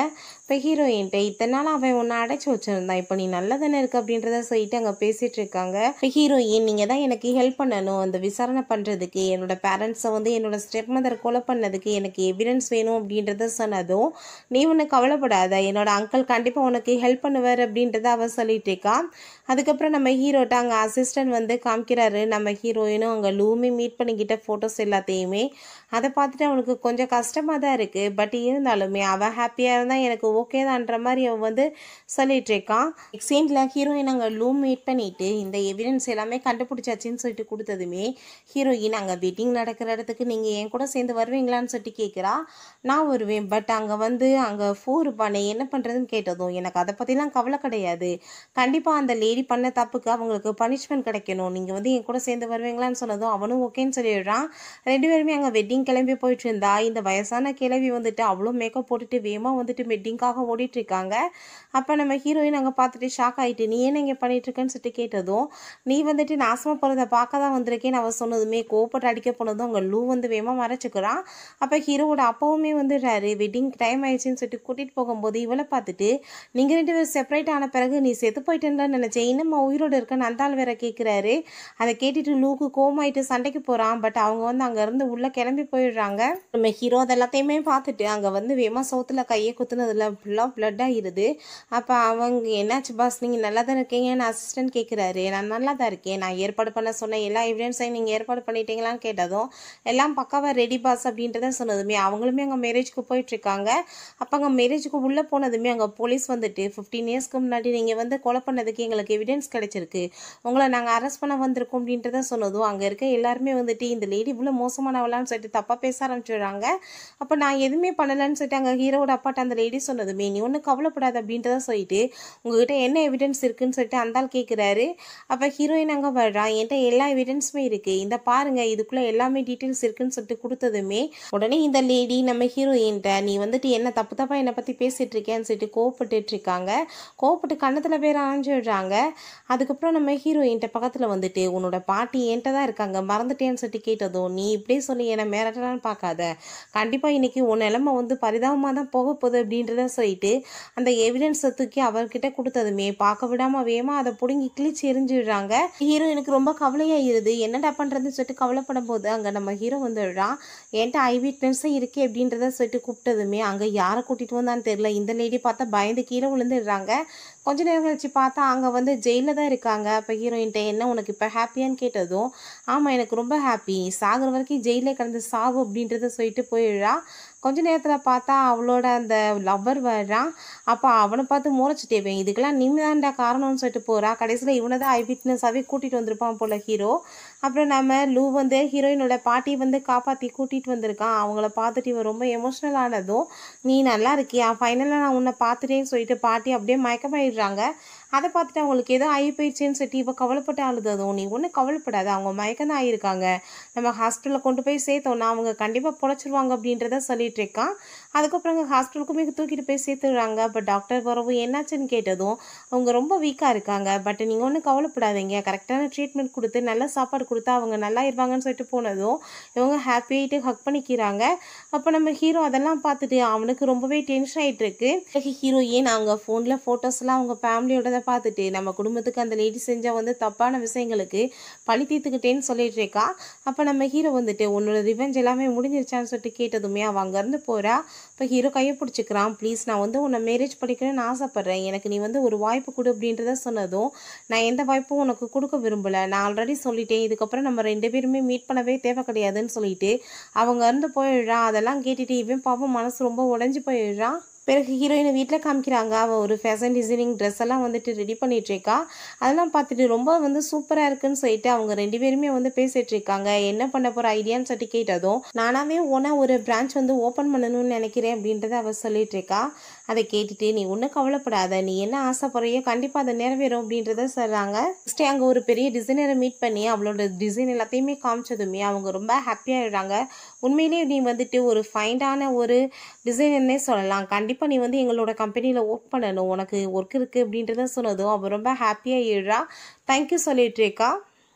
இப்போ ஹீரோயின்ட்ட இத்தனை நாள் அவன் உன்னை அடைச்சி வச்சிருந்தான் இப்போ நீ நல்லா தானே இருக்கு அப்படின்றத சொல்லிட்டு அங்கே பேசிட்டு இருக்காங்க இப்போ ஹீரோயின் நீங்கள் தான் எனக்கு ஹெல்ப் பண்ணணும் அந்த விசாரணை பண்ணுறதுக்கு என்னோட பேரண்ட்ஸை வந்து என்னோட ஸ்டெப் மதர் கொலை பண்ணதுக்கு எனக்கு எவிடன்ஸ் வேணும் அப்படின்றத சொன்னதும் நீ ஒன்று கவலைப்படாத என்னோட அங்கிள் கண்டிப்பாக உனக்கு ஹெல்ப் பண்ணுவார் அப்படின்றத அவ சொல்லிட்டு இருக்கா அதுக்கப்புறம் நம்ம ஹீரோட்ட அங்கே அசிஸ்டன்ட் வந்து காமிக்கிறாரு நம்ம ஹீரோயினும் அங்கே லூமே மீட் பண்ணிக்கிட்ட ஃபோட்டோஸ் எல்லாத்தையுமே அதை பார்த்துட்டு அவனுக்கு கொஞ்சம் கஷ்டமாக தான் இருக்குது பட் இருந்தாலுமே அவள் ஹாப்பியாக இருந்தால் எனக்கு ஓகே தான்ற மாதிரி அவன் வந்து சொல்லிட்டு இருக்கான் எக்ஸேண்டில் ஹீரோயின் அங்கே லூம் மீட் பண்ணிட்டு இந்த எவிடன்ஸ் எல்லாமே கண்டுபிடிச்சாச்சின்னு சொல்லிட்டு கொடுத்ததுமே ஹீரோயின் அங்கே வெட்டிங் நடக்கிற இடத்துக்கு நீங்கள் என் கூட சேர்ந்து வருவீங்களான்னு சொல்லிட்டு கேட்குறா நான் வருவேன் பட் அங்கே வந்து அங்கே ஃபூ இருப்பானே என்ன பண்ணுறதுன்னு கேட்டதும் எனக்கு அதை பற்றிலாம் கவலை கிடையாது கண்டிப்பாக அந்த லேடி பண்ண தப்புக்கு அவங்களுக்கு பனிஷ்மெண்ட் கிடைக்கணும் நீங்கள் வந்து என் கூட சேர்ந்து வருவீங்களான்னு சொன்னதும் அவனும் ஓகேன்னு சொல்லிடுறான் ரெண்டு பேருமே அங்கே வெட்டிங் கிளம்பி போயிட்டு இருந்தா இந்த வயசான கிளவி வந்துட்டு அவ்வளோ மேக்கப் போட்டுட்டு வேகமாக வந்துட்டு வெட்டிங்காக ஓடிட்டு இருக்காங்க அப்போ நம்ம ஹீரோயின் அங்கே பார்த்துட்டு ஷாக் ஆகிட்டு நீ என்ன இங்கே பண்ணிட்டு இருக்கேன்னு சொல்லிட்டு கேட்டதும் நீ வந்துட்டு நாசமாக போகிறத பார்க்க தான் வந்திருக்கேன்னு அவ சொன்னதுமே கோப்பட்டு அடிக்க போனதும் அங்கே லூ வந்து வேகமாக மறைச்சிக்கிறான் அப்போ ஹீரோவோட அப்பாவுமே வந்துடுறாரு வெட்டிங் டைம் ஆயிடுச்சுன்னு சொல்லிட்டு கூட்டிகிட்டு போகும்போது இவளை பார்த்துட்டு நீங்கள் ரெண்டு பேரும் செப்பரேட் ஆன பிறகு நீ செத்து போயிட்டேன்னு நினச்சேன் இன்னும் உயிரோடு இருக்கன்னு அந்த ஆள் வேற கேட்குறாரு அதை கேட்டுட்டு லூக்கு கோமாயிட்டு சண்டைக்கு போகிறான் பட் அவங்க வந்து அங்கேருந்து உள்ளே கிளம்பி போயிடுறாங்க நம்ம ஹீரோ அது எல்லாத்தையுமே பார்த்துட்டு அங்கே வந்து வேமா சவுத்தில் கையை குத்துனதுல ஃபுல்லாக பிளட் ஆகிருது அப்போ அவங்க என்னாச்சு பாஸ் நீங்கள் நல்லா தான் இருக்கீங்கன்னு அசிஸ்டன்ட் கேட்குறாரு நான் நல்லா தான் இருக்கேன் நான் ஏற்பாடு பண்ண சொன்ன எல்லா எவிடன்ஸையும் நீங்கள் ஏற்பாடு பண்ணிட்டீங்களான்னு கேட்டதும் எல்லாம் பக்காவாக ரெடி பாஸ் அப்படின்றத சொன்னதுமே அவங்களுமே அங்கே மேரேஜ்க்கு போயிட்டுருக்காங்க அப்போ அங்கே மேரேஜுக்கு உள்ளே போனதுமே அங்கே போலீஸ் வந்துட்டு ஃபிஃப்டீன் இயர்ஸ்க்கு முன்னாடி நீங்கள் வந்து கொலை பண்ணதுக்கு எங்களுக்கு எவிடன்ஸ் கிடைச்சிருக்கு உங்களை நாங்கள் அரெஸ்ட் பண்ண வந்திருக்கோம் அப்படின்றத சொன்னதும் அங்கே இருக்க எல்லாருமே வந்துட்டு இந்த லேடி இவ்வளோ மோசமானவளான்னு சொல்லிட்டு தப்பாக பேச ஆரம்பிச்சிடுறாங்க அப்போ நான் எதுவுமே பண்ணலைன்னு சொல்லிட்டு அங்கே ஹீரோட அப்பாட்ட அந்த லேடி சொன்னதுமே நீ ஒன்றும் கவலைப்படாத அப்படின்றத சொல்லிட்டு உங்ககிட்ட என்ன எவிடன்ஸ் இருக்குன்னு சொல்லிட்டு அந்த ஆள் கேட்குறாரு அப்போ ஹீரோயின் அங்கே வர்றான் என்கிட்ட எல்லா எவிடன்ஸுமே இருக்குது இந்த பாருங்க இதுக்குள்ளே எல்லாமே டீட்டெயில்ஸ் இருக்குன்னு சொல்லிட்டு கொடுத்ததுமே உடனே இந்த லேடி நம்ம ஹீரோயின்ட்ட நீ வந்துட்டு என்ன தப்பு தப்பாக என்னை பற்றி பேசிகிட்டு இருக்கேன்னு சொல்லிட்டு கோவப்பட்டுட்டு இருக்காங்க கோவப்பட்டு கண்ணத்தில் பேர் ஆரம்பிச்சிடுறாங்க அதுக்கப்புறம் நம்ம ஹீரோயின்ட்ட பக்கத்தில் வந்துட்டு உன்னோட பாட்டி என்கிட்ட தான் இருக்காங்க மறந்துட்டேன்னு சொல்லிட்டு கேட்டதும் நீ இப்படியே சொல்லி என்னை மிரட்டலான்னு பார்க்காத கண்டிப்பாக இன்னைக்கு உன் நிலமை வந்து பரிதாபமாக தான் போக போகுது அப்படின்றத சொல்லிட்டு அந்த எவிடன்ஸை தூக்கி அவர்கிட்ட கொடுத்ததுமே பார்க்க விடாம வேகமா அதை பிடுங்கி கிழிச்சு எரிஞ்சிடுறாங்க ஹீரோ எனக்கு ரொம்ப கவலையாயிருது என்னடா பண்ணுறதுன்னு சொல்லிட்டு கவலைப்படும் போது அங்கே நம்ம ஹீரோ வந்துடுறான் என்கிட்ட ஐ விட்னஸே இருக்கே அப்படின்றத சொல்லிட்டு கூப்பிட்டதுமே அங்கே யாரை கூட்டிகிட்டு வந்தான்னு தெரியல இந்த லேடி பார்த்தா பயந்து கீழே விழுந்துடுறாங்க கொஞ்ச நேரம் கழிச்சு பார்த்தா அங்கே வந்து ஜெயிலில் தான் இருக்காங்க அப்போ ஹீரோயின்ட்ட என்ன உனக்கு இப்போ ஹாப்பியான்னு கேட்டதும் ஆமாம் எனக்கு ரொம்ப ஹாப்பி சாகுற வரைக்கும் ஜெயிலே கடந்து சாவு அப்படின்றத சொல்லிட்டு போயிடுறா கொஞ்ச நேரத்தில் பார்த்தா அவளோட அந்த லவ்வர் வர்றான் அப்போ அவனை பார்த்து முறைச்சிட்டேவேன் இதுக்கெல்லாம் நீங்க தான்டா காரணம்னு சொல்லிட்டு போகிறா கடைசியில் இவனை தான் ஐ விட்னஸாகவே கூட்டிகிட்டு வந்திருப்பான் போல ஹீரோ அப்புறம் நம்ம லூ வந்து ஹீரோயினோட பாட்டி வந்து காப்பாற்றி கூட்டிகிட்டு வந்திருக்கான் அவங்கள பார்த்துட்டு இவன் ரொம்ப எமோஷ்னல் ஆனதும் நீ நல்லா இருக்கியா ஃபைனலாக நான் உன்னை பார்த்துட்டேன்னு சொல்லிட்டு பாட்டி அப்படியே மயக்கமாயிடுறாங்க அதை பார்த்துட்டு அவங்களுக்கு ஏதோ ஆகி போயிடுச்சுன்னு சொல்லிட்டு இவ கவலைப்பட்டு அழுததும் நீ ஒன்றும் கவலைப்படாத அவங்க மயக்கம் தான் ஆகியிருக்காங்க நம்ம ஹாஸ்பிட்டலில் கொண்டு போய் சேர்த்தோன்னா அவங்க கண்டிப்பாக பொழைச்சிருவாங்க அப்படின்றத சொல்லிட்டு இருக்கான் அதுக்கப்புறம் அங்கே ஹாஸ்பிட்டலுக்குமே தூக்கிட்டு போய் சேர்த்துடுறாங்க பட் டாக்டர் வரவும் என்னாச்சுன்னு கேட்டதும் அவங்க ரொம்ப வீக்காக இருக்காங்க பட் நீங்கள் ஒன்றும் கவலைப்படாதீங்க கரெக்டான ட்ரீட்மெண்ட் கொடுத்து நல்ல சாப்பாடு கொடுத்தா அவங்க நல்லா இருப்பாங்கன்னு சொல்லிட்டு போனதும் இவங்க ஹாப்பி ஆகிட்டு ஹக் பண்ணிக்கிறாங்க அப்போ நம்ம ஹீரோ அதெல்லாம் பார்த்துட்டு அவனுக்கு ரொம்பவே டென்ஷன் ஆகிட்டு இருக்கு ஹீரோயின் நாங்கள் ஃபோனில் ஃபோட்டோஸ்லாம் அவங்க ஃபேமிலியோட பார்த்துட்டு நம்ம குடும்பத்துக்கு அந்த லேடி செஞ்ச வந்து தப்பான விஷயங்களுக்கு பழி தீர்த்துக்கிட்டேன்னு சொல்லிட்டு இருக்கா அப்போ நம்ம ஹீரோ வந்துட்டு உன்னோட ரிவெஞ்ச் எல்லாமே முடிஞ்சிருச்சான்னு சொல்லிட்டு கேட்டதுமே அவன் அங்கேருந்து போகிறா இப்போ ஹீரோ கையை பிடிச்சிக்கிறான் ப்ளீஸ் நான் வந்து உன்னை மேரேஜ் படிக்கணும்னு ஆசைப்பட்றேன் எனக்கு நீ வந்து ஒரு வாய்ப்பு கொடு அப்படின்றத சொன்னதும் நான் எந்த வாய்ப்பும் உனக்கு கொடுக்க விரும்பலை நான் ஆல்ரெடி சொல்லிட்டேன் இதுக்கப்புறம் நம்ம ரெண்டு பேருமே மீட் பண்ணவே தேவை கிடையாதுன்னு சொல்லிட்டு அவங்க இருந்து போயிடுறான் அதெல்லாம் கேட்டுட்டு இவன் பாவம் மனசு ரொம்ப உடஞ்சி போயிடுறான் பிறகு ஹீரோயினை வீட்டில் காமிக்கிறாங்க அவள் ஒரு ஃபேஷன் டிசைனிங் ட்ரெஸ் எல்லாம் வந்துட்டு ரெடி பண்ணிட்டு இருக்கா அதெல்லாம் பார்த்துட்டு ரொம்ப வந்து சூப்பராக இருக்குன்னு சொல்லிட்டு அவங்க ரெண்டு பேருமே வந்து பேசிட்டு இருக்காங்க என்ன பண்ண போகிற ஐடியான்னு சொல்லிட்டு கேட்டதும் நானாவே ஓனா ஒரு பிரான்ச் வந்து ஓப்பன் பண்ணணும்னு நினைக்கிறேன் அப்படின்றத அவள் சொல்லிட்டு இருக்கா அதை கேட்டுட்டு நீ ஒன்றும் கவலைப்படாத நீ என்ன ஆசைப்படுறியோ கண்டிப்பாக அதை நிறைவேறும் அப்படின்றத சொல்கிறாங்க ஃபஸ்ட்டே அங்கே ஒரு பெரிய டிசைனரை மீட் பண்ணி அவளோட டிசைன் எல்லாத்தையுமே காமிச்சதுமே அவங்க ரொம்ப ஹாப்பியாகிடுறாங்க உண்மையிலேயே நீ வந்துட்டு ஒரு ஃபைண்டான ஒரு டிசைனர்னே சொல்லலாம் கண்டிப்பாக நீ வந்து எங்களோட கம்பெனியில் ஒர்க் பண்ணணும் உனக்கு ஒர்க் இருக்குது அப்படின்றத சொன்னதும் அவள் ரொம்ப ஹாப்பியாக ஏழுறா தேங்க்யூ சொல்லிட்டு இருக்கா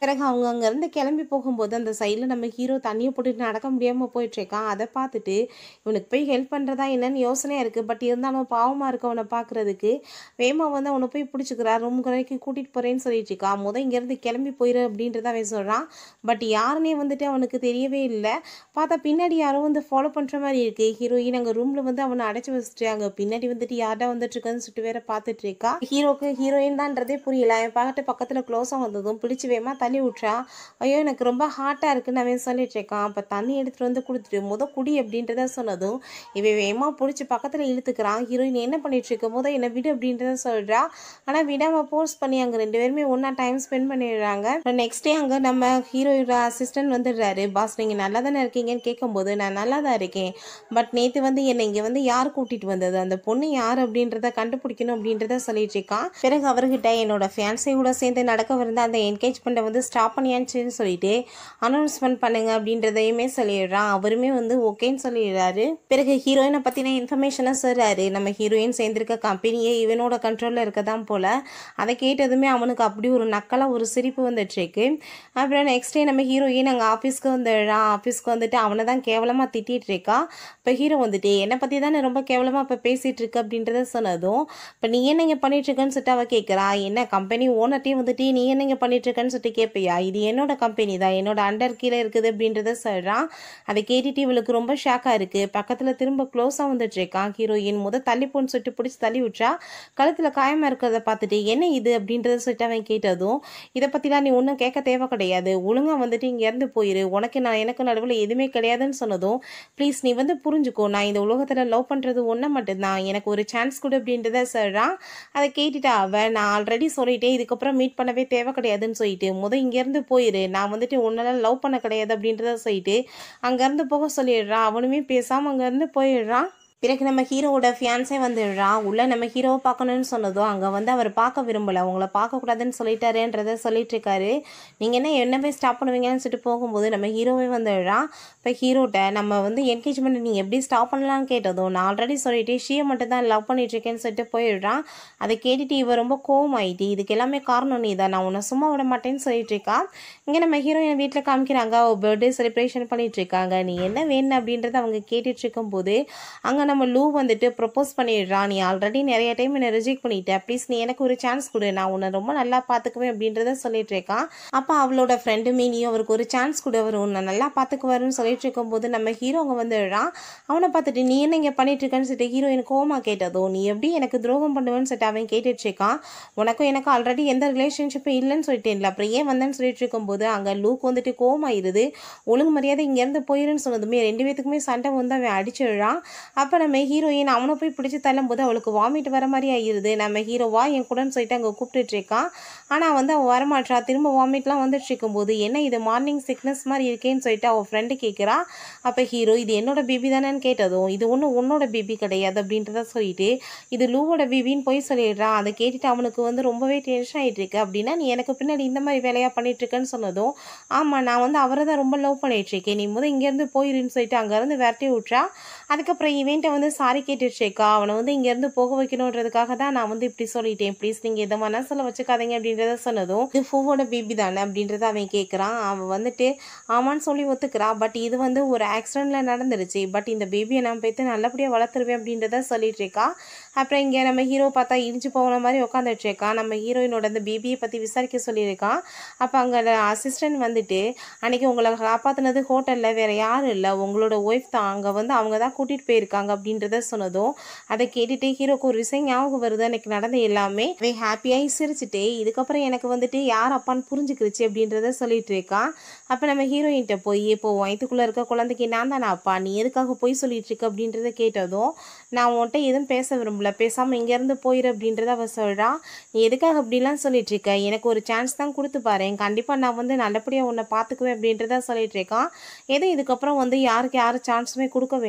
பிறகு அவங்க அங்கேருந்து கிளம்பி போகும்போது அந்த சைடில் நம்ம ஹீரோ தண்ணியை போட்டுட்டு நடக்க முடியாமல் போயிட்டுருக்கான் அதை பார்த்துட்டு இவனுக்கு போய் ஹெல்ப் பண்ணுறதா என்னன்னு யோசனையாக இருக்குது பட் இருந்தாலும் பாவமாக இருக்கு அவனை பார்க்குறதுக்கு வேமா வந்து அவனை போய் பிடிச்சிக்கிறா ரூம் வரைக்கும் கூட்டிகிட்டு போகிறேன்னு சொல்லிட்டு இருக்கா முத இங்கேருந்து கிளம்பி போயிரு அப்படின்றத அவன் சொல்கிறான் பட் யாருன்னே வந்துட்டு அவனுக்கு தெரியவே இல்லை பார்த்தா பின்னாடி யாரோ வந்து ஃபாலோ பண்ணுற மாதிரி இருக்குது ஹீரோயின் அங்கே ரூமில் வந்து அவனை அடைச்சி வச்சுட்டாங்க பின்னாடி வந்துட்டு யார்டா வந்துட்டு இருக்கான்னு சொல்லிட்டு வேற பார்த்துட்டு இருக்கா ஹீரோக்கு ஹீரோயின் தான்றதே புரியல அவன் பார்த்துட்டு பக்கத்தில் க்ளோஸாக வந்ததும் பிடிச்சி வேமா தள்ளி விட்றா ஐயோ எனக்கு ரொம்ப ஹாட்டாக இருக்குன்னு அவன் சொல்லிட்டு இருக்கான் அப்போ தண்ணி எடுத்துகிட்டு வந்து கொடுத்துட்டு முத குடி அப்படின்றத சொன்னதும் இவன் வேமா பிடிச்சி பக்கத்தில் இழுத்துக்கிறான் ஹீரோயின் என்ன பண்ணிட்டு இருக்க முத என்னை விடு அப்படின்றத சொல்கிறா ஆனால் விடாமல் போர்ஸ் பண்ணி அங்கே ரெண்டு பேருமே ஒன்றா டைம் ஸ்பெண்ட் பண்ணிடுறாங்க நெக்ஸ்ட் டே அங்கே நம்ம ஹீரோயோட அசிஸ்டன்ட் வந்துடுறாரு பாஸ் நீங்கள் நல்லா தானே இருக்கீங்கன்னு கேட்கும்போது நான் நல்லா தான் இருக்கேன் பட் நேற்று வந்து என்னை இங்கே வந்து யார் கூட்டிகிட்டு வந்தது அந்த பொண்ணு யார் அப்படின்றத கண்டுபிடிக்கணும் அப்படின்றத சொல்லிட்டு இருக்கான் பிறகு அவர்கிட்ட என்னோட ஃபேன்ஸை கூட சேர்ந்து நடக்கவிருந்த அந்த என்கேஜ்மெண்ட்டை வந்து ஸ்டாப் பண்ணியாச்சுன்னு சொல்லிட்டு அனௌன்ஸ்மெண்ட் பண்ணுங்க அப்படின்றதையுமே சொல்லிடுறான் அவருமே வந்து ஓகேன்னு சொல்லிடுறாரு பிறகு ஹீரோயினை பற்றின இன்ஃபர்மேஷனை சொல்கிறாரு நம்ம ஹீரோயின் சேர்ந்திருக்க கம்பெனியே இவனோட கண்ட்ரோலில் இருக்க தான் போல் அதை கேட்டதுமே அவனுக்கு அப்படி ஒரு நக்கலாக ஒரு சிரிப்பு வந்துட்டுருக்கு அப்புறம் நெக்ஸ்ட் டே நம்ம ஹீரோயின் அங்கே ஆஃபீஸ்க்கு வந்துடுறான் ஆஃபீஸ்க்கு வந்துட்டு அவனை தான் கேவலமாக திட்டிகிட்டு இருக்கா இப்போ ஹீரோ வந்துட்டு என்னை பற்றி தானே ரொம்ப கேவலமாக இப்போ பேசிகிட்டு இருக்கு அப்படின்றத சொன்னதும் இப்போ நீ என்ன இங்கே பண்ணிட்டு இருக்கேன்னு சொல்லிட்டு அவள் கேட்குறா என்ன கம்பெனி ஓனர்ட்டையும் வந்துட்டு நீ என்ன இங்கே பண்ணிட்டு இருக்கேன்னு சொல்லிட்டு கேட்பியா இது என்னோட கம்பெனி தான் என்னோட அண்டர் கீழே இருக்குது அப்படின்றத சொல்கிறான் அதை கேட்டுட்டு இவளுக்கு ரொம்ப ஷாக்காக இருக்குது பக்கத்தில் திரும்ப க்ளோஸாக வந்துட்டு இருக்கான் ஹீரோயின் முத தள்ளி போன்னு சொல்லிட்டு பிடிச்சி தள்ளி விட்றா கழுத்தில் காயமாக இருக்கிறத பார்த்துட்டு என்ன இது அப்படின்றத சொல்லிட்டு அவன் கேட்டதும் இதை பற்றிலாம் நீ ஒன்றும் கேட்க தேவை கிடையாது ஒழுங்காக வந்துட்டு இங்கேருந்து போயிரு உனக்கு நான் எனக்கு நடுவில் எதுவுமே கிடையாதுன்னு சொன்னதும் ப்ளீஸ் நீ வந்து புரிஞ்சுக்கோ நான் இந்த உலகத்தில் லவ் பண்ணுறது ஒன்று மட்டும்தான் எனக்கு ஒரு சான்ஸ் கொடு அப்படின்றத சொல்கிறான் அதை கேட்டுட்டா அவன் நான் ஆல்ரெடி சொல்லிட்டேன் இதுக்கப்புறம் மீட் பண்ணவே தேவை கிடையாதுன்னு சொல்லிட்டு முத இங்கேருந்து போயிரு நான் வந்துட்டு உன்னால லவ் பண்ண கிடையாது அப்படின்றத சொல்லிட்டு அங்கேருந்து போக சொல்லிடுறான் அவனுமே பேசாமல் அங்கேருந்து போயிடுறான் பிறகு நம்ம ஹீரோவோட ஃபியான்ஸே வந்துடுறான் உள்ள நம்ம ஹீரோவை பார்க்கணும்னு சொன்னதும் அங்கே வந்து அவர் பார்க்க விரும்பலை அவங்கள பார்க்கக்கூடாதுன்னு சொல்லிட்டாருன்றதை சொல்லிட்டு இருக்காரு நீங்கள் என்ன என்னவே ஸ்டாப் பண்ணுவீங்கன்னு சொல்லிட்டு போகும்போது நம்ம ஹீரோவே வந்துடுறான் இப்போ ஹீரோட்ட நம்ம வந்து என்கேஜ்மெண்ட் நீங்கள் எப்படி ஸ்டாப் பண்ணலாம்னு கேட்டதும் நான் ஆல்ரெடி சொல்லிட்டு ஷீயை மட்டும் தான் லவ் பண்ணிட்டு இருக்கேன்னு சொல்லிட்டு போயிடுறான் அதை கேட்டுட்டு இவ ரொம்ப கோவம் ஆயிட்டு இதுக்கு எல்லாமே காரணம் நீ தான் நான் உன்னை சும்மா விட மாட்டேன்னு சொல்லிட்டு இருக்கா இங்கே நம்ம ஹீரோயின் வீட்டில் காமிக்கிறாங்க அவள் பர்த்டே செலிப்ரேஷன் பண்ணிட்டு இருக்காங்க நீ என்ன வேணும் அப்படின்றத அவங்க கேட்டுட்டு இருக்கும்போது அங்கே நம்ம லூ வந்துட்டு ப்ரப்போஸ் பண்ணிடுறான் நீ ஆல்ரெடி நிறைய டைம் என்னை ரிஜெக்ட் பண்ணிட்ட ப்ளீஸ் நீ எனக்கு ஒரு சான்ஸ் கொடு நான் உன்னை ரொம்ப நல்லா பார்த்துக்குவேன் அப்படின்றத சொல்லிட்டு இருக்கான் அப்போ அவளோட ஃப்ரெண்டு மீனியும் அவருக்கு ஒரு சான்ஸ் கொடு அவர் உன்னை நல்லா பார்த்துக்குவாருன்னு சொல்லிட்டு இருக்கும்போது நம்ம ஹீரோ அங்கே வந்துடுறான் அவனை பார்த்துட்டு நீ என்ன இங்கே பண்ணிட்டு இருக்கேன்னு சொல்லிட்டு ஹீரோயின் கோமா கேட்டதோ நீ எப்படி எனக்கு துரோகம் பண்ணுவேன்னு சொல்லிட்டு அவன் கேட்டுட்டு இருக்கான் உனக்கும் எனக்கு ஆல்ரெடி எந்த ரிலேஷன்ஷிப்பும் இல்லைன்னு சொல்லிட்டேன்ல அப்புறம் ஏன் வந்தேன்னு சொல்லிட்டு இருக்கும்போது அங்கே லூக் வந்துட்டு கோமாயிருது ஒழுங்கு மரியாதை இங்கேருந்து போயிருன்னு சொன்னதுமே ரெண்டு பேத்துக்குமே சண்டை வந்து அவன் அடிச்சிடுறான் அப்போ நம்ம ஹீரோயின் அவனை போய் பிடிச்சி தள்ளும்போது அவளுக்கு வாமிட் வர மாதிரி ஆயிருது நம்ம ஹீரோவா என் கூடன்னு சொல்லிட்டு அங்கே கூப்பிட்டுட்டு இருக்கான் ஆனால் வந்து அவள் வரமாட்றா திரும்ப வாமிட்லாம் வந்துட்டு இருக்கும்போது என்ன இது மார்னிங் சிக்னஸ் மாதிரி இருக்கேன்னு சொல்லிட்டு அவள் ஃப்ரெண்டு கேட்குறா அப்போ ஹீரோ இது என்னோட பேபி தானேன்னு கேட்டதும் இது ஒன்றும் உன்னோட பேபி கிடையாது அப்படின்றத சொல்லிட்டு இது லூவோட பேபின்னு போய் சொல்லிடுறான் அதை கேட்டுட்டு அவனுக்கு வந்து ரொம்பவே டென்ஷன் ஆகிட்டு இருக்கு அப்படின்னா நீ எனக்கு பின்னாடி இந்த மாதிரி வேலையாக பண்ணிட்டு இருக்கேன்னு சொன்னதும் ஆமாம் நான் வந்து அவரை தான் ரொம்ப லவ் பண்ணிட்டு இருக்கேன் நீ முதல் இங்கேருந்து போயிருன்னு சொல்லிட்டு அங்கேருந்து விரட்டி விட்றா அதுக்கப்புறம் இவன்ட்ட வந்து சாரி கேட்டுருச்சேக்கா அவனை வந்து இங்கேருந்து போக வைக்கணுன்றதுக்காக தான் நான் வந்து இப்படி சொல்லிட்டேன் ப்ளீஸ் நீங்கள் எதை மனசில் வச்சுக்காதீங்க அப்படின்றத சொன்னதும் இது ஃபூவோட பேபி தானே அப்படின்றத அவன் கேட்குறான் அவன் வந்துட்டு ஆமான்னு சொல்லி ஒத்துக்கிறான் பட் இது வந்து ஒரு ஆக்சிடெண்ட்டில் நடந்துருச்சு பட் இந்த பேபியை நான் பார்த்து நல்லபடியாக வளர்த்துருவேன் அப்படின்றத சொல்லிட்டு இருக்கா அப்புறம் இங்கே நம்ம ஹீரோ பார்த்தா இடிச்சு போன மாதிரி உட்காந்துட்டு இருக்கான் நம்ம ஹீரோயினோட அந்த பேபியை பற்றி விசாரிக்க சொல்லியிருக்கான் அப்போ அங்கே அசிஸ்டன்ட் வந்துட்டு அன்னைக்கு உங்களை காப்பாற்றினது ஹோட்டலில் வேறு யாரும் இல்லை உங்களோட ஒய்ஃப் தான் அங்கே வந்து அவங்க தான் கூட்டிகிட்டு போயிருக்காங்க அப்படின்றத சொன்னதும் அதை கேட்டுட்டு ஹீரோக்கு ஒரு விஷயம் ஞாபகம் வருது அன்னைக்கு நடந்த எல்லாமே அவன் ஹாப்பியாகி சிரிச்சுட்டு இதுக்கப்புறம் எனக்கு வந்துட்டு யார் அப்பான்னு புரிஞ்சுக்கிருச்சு அப்படின்றத சொல்லிட்டு இருக்கான் அப்போ நம்ம ஹீரோயின்கிட்ட போய் இப்போ வயிற்றுக்குள்ளே இருக்க குழந்தைக்கு நான் தானே அப்பா நீ எதுக்காக போய் சொல்லிட்டு இருக்க அப்படின்றத கேட்டதும் நான் உன்கிட்ட எதுவும் பேச விரும்பல பேசாமல் இங்கேருந்து போயிரு அப்படின்றத அவ சொல்கிறா நீ எதுக்காக அப்படிலாம் சொல்லிட்டு இருக்க எனக்கு ஒரு சான்ஸ் தான் கொடுத்து பாரு கண்டிப்பாக நான் வந்து நல்லபடியாக உன்னை பார்த்துக்குவேன் அப்படின்றத சொல்லிட்டு இருக்கான் எதுவும் இதுக்கப்புறம் வந்து யாருக்கு யாரும் சான்ஸுமே கொடுக்க வேணாம்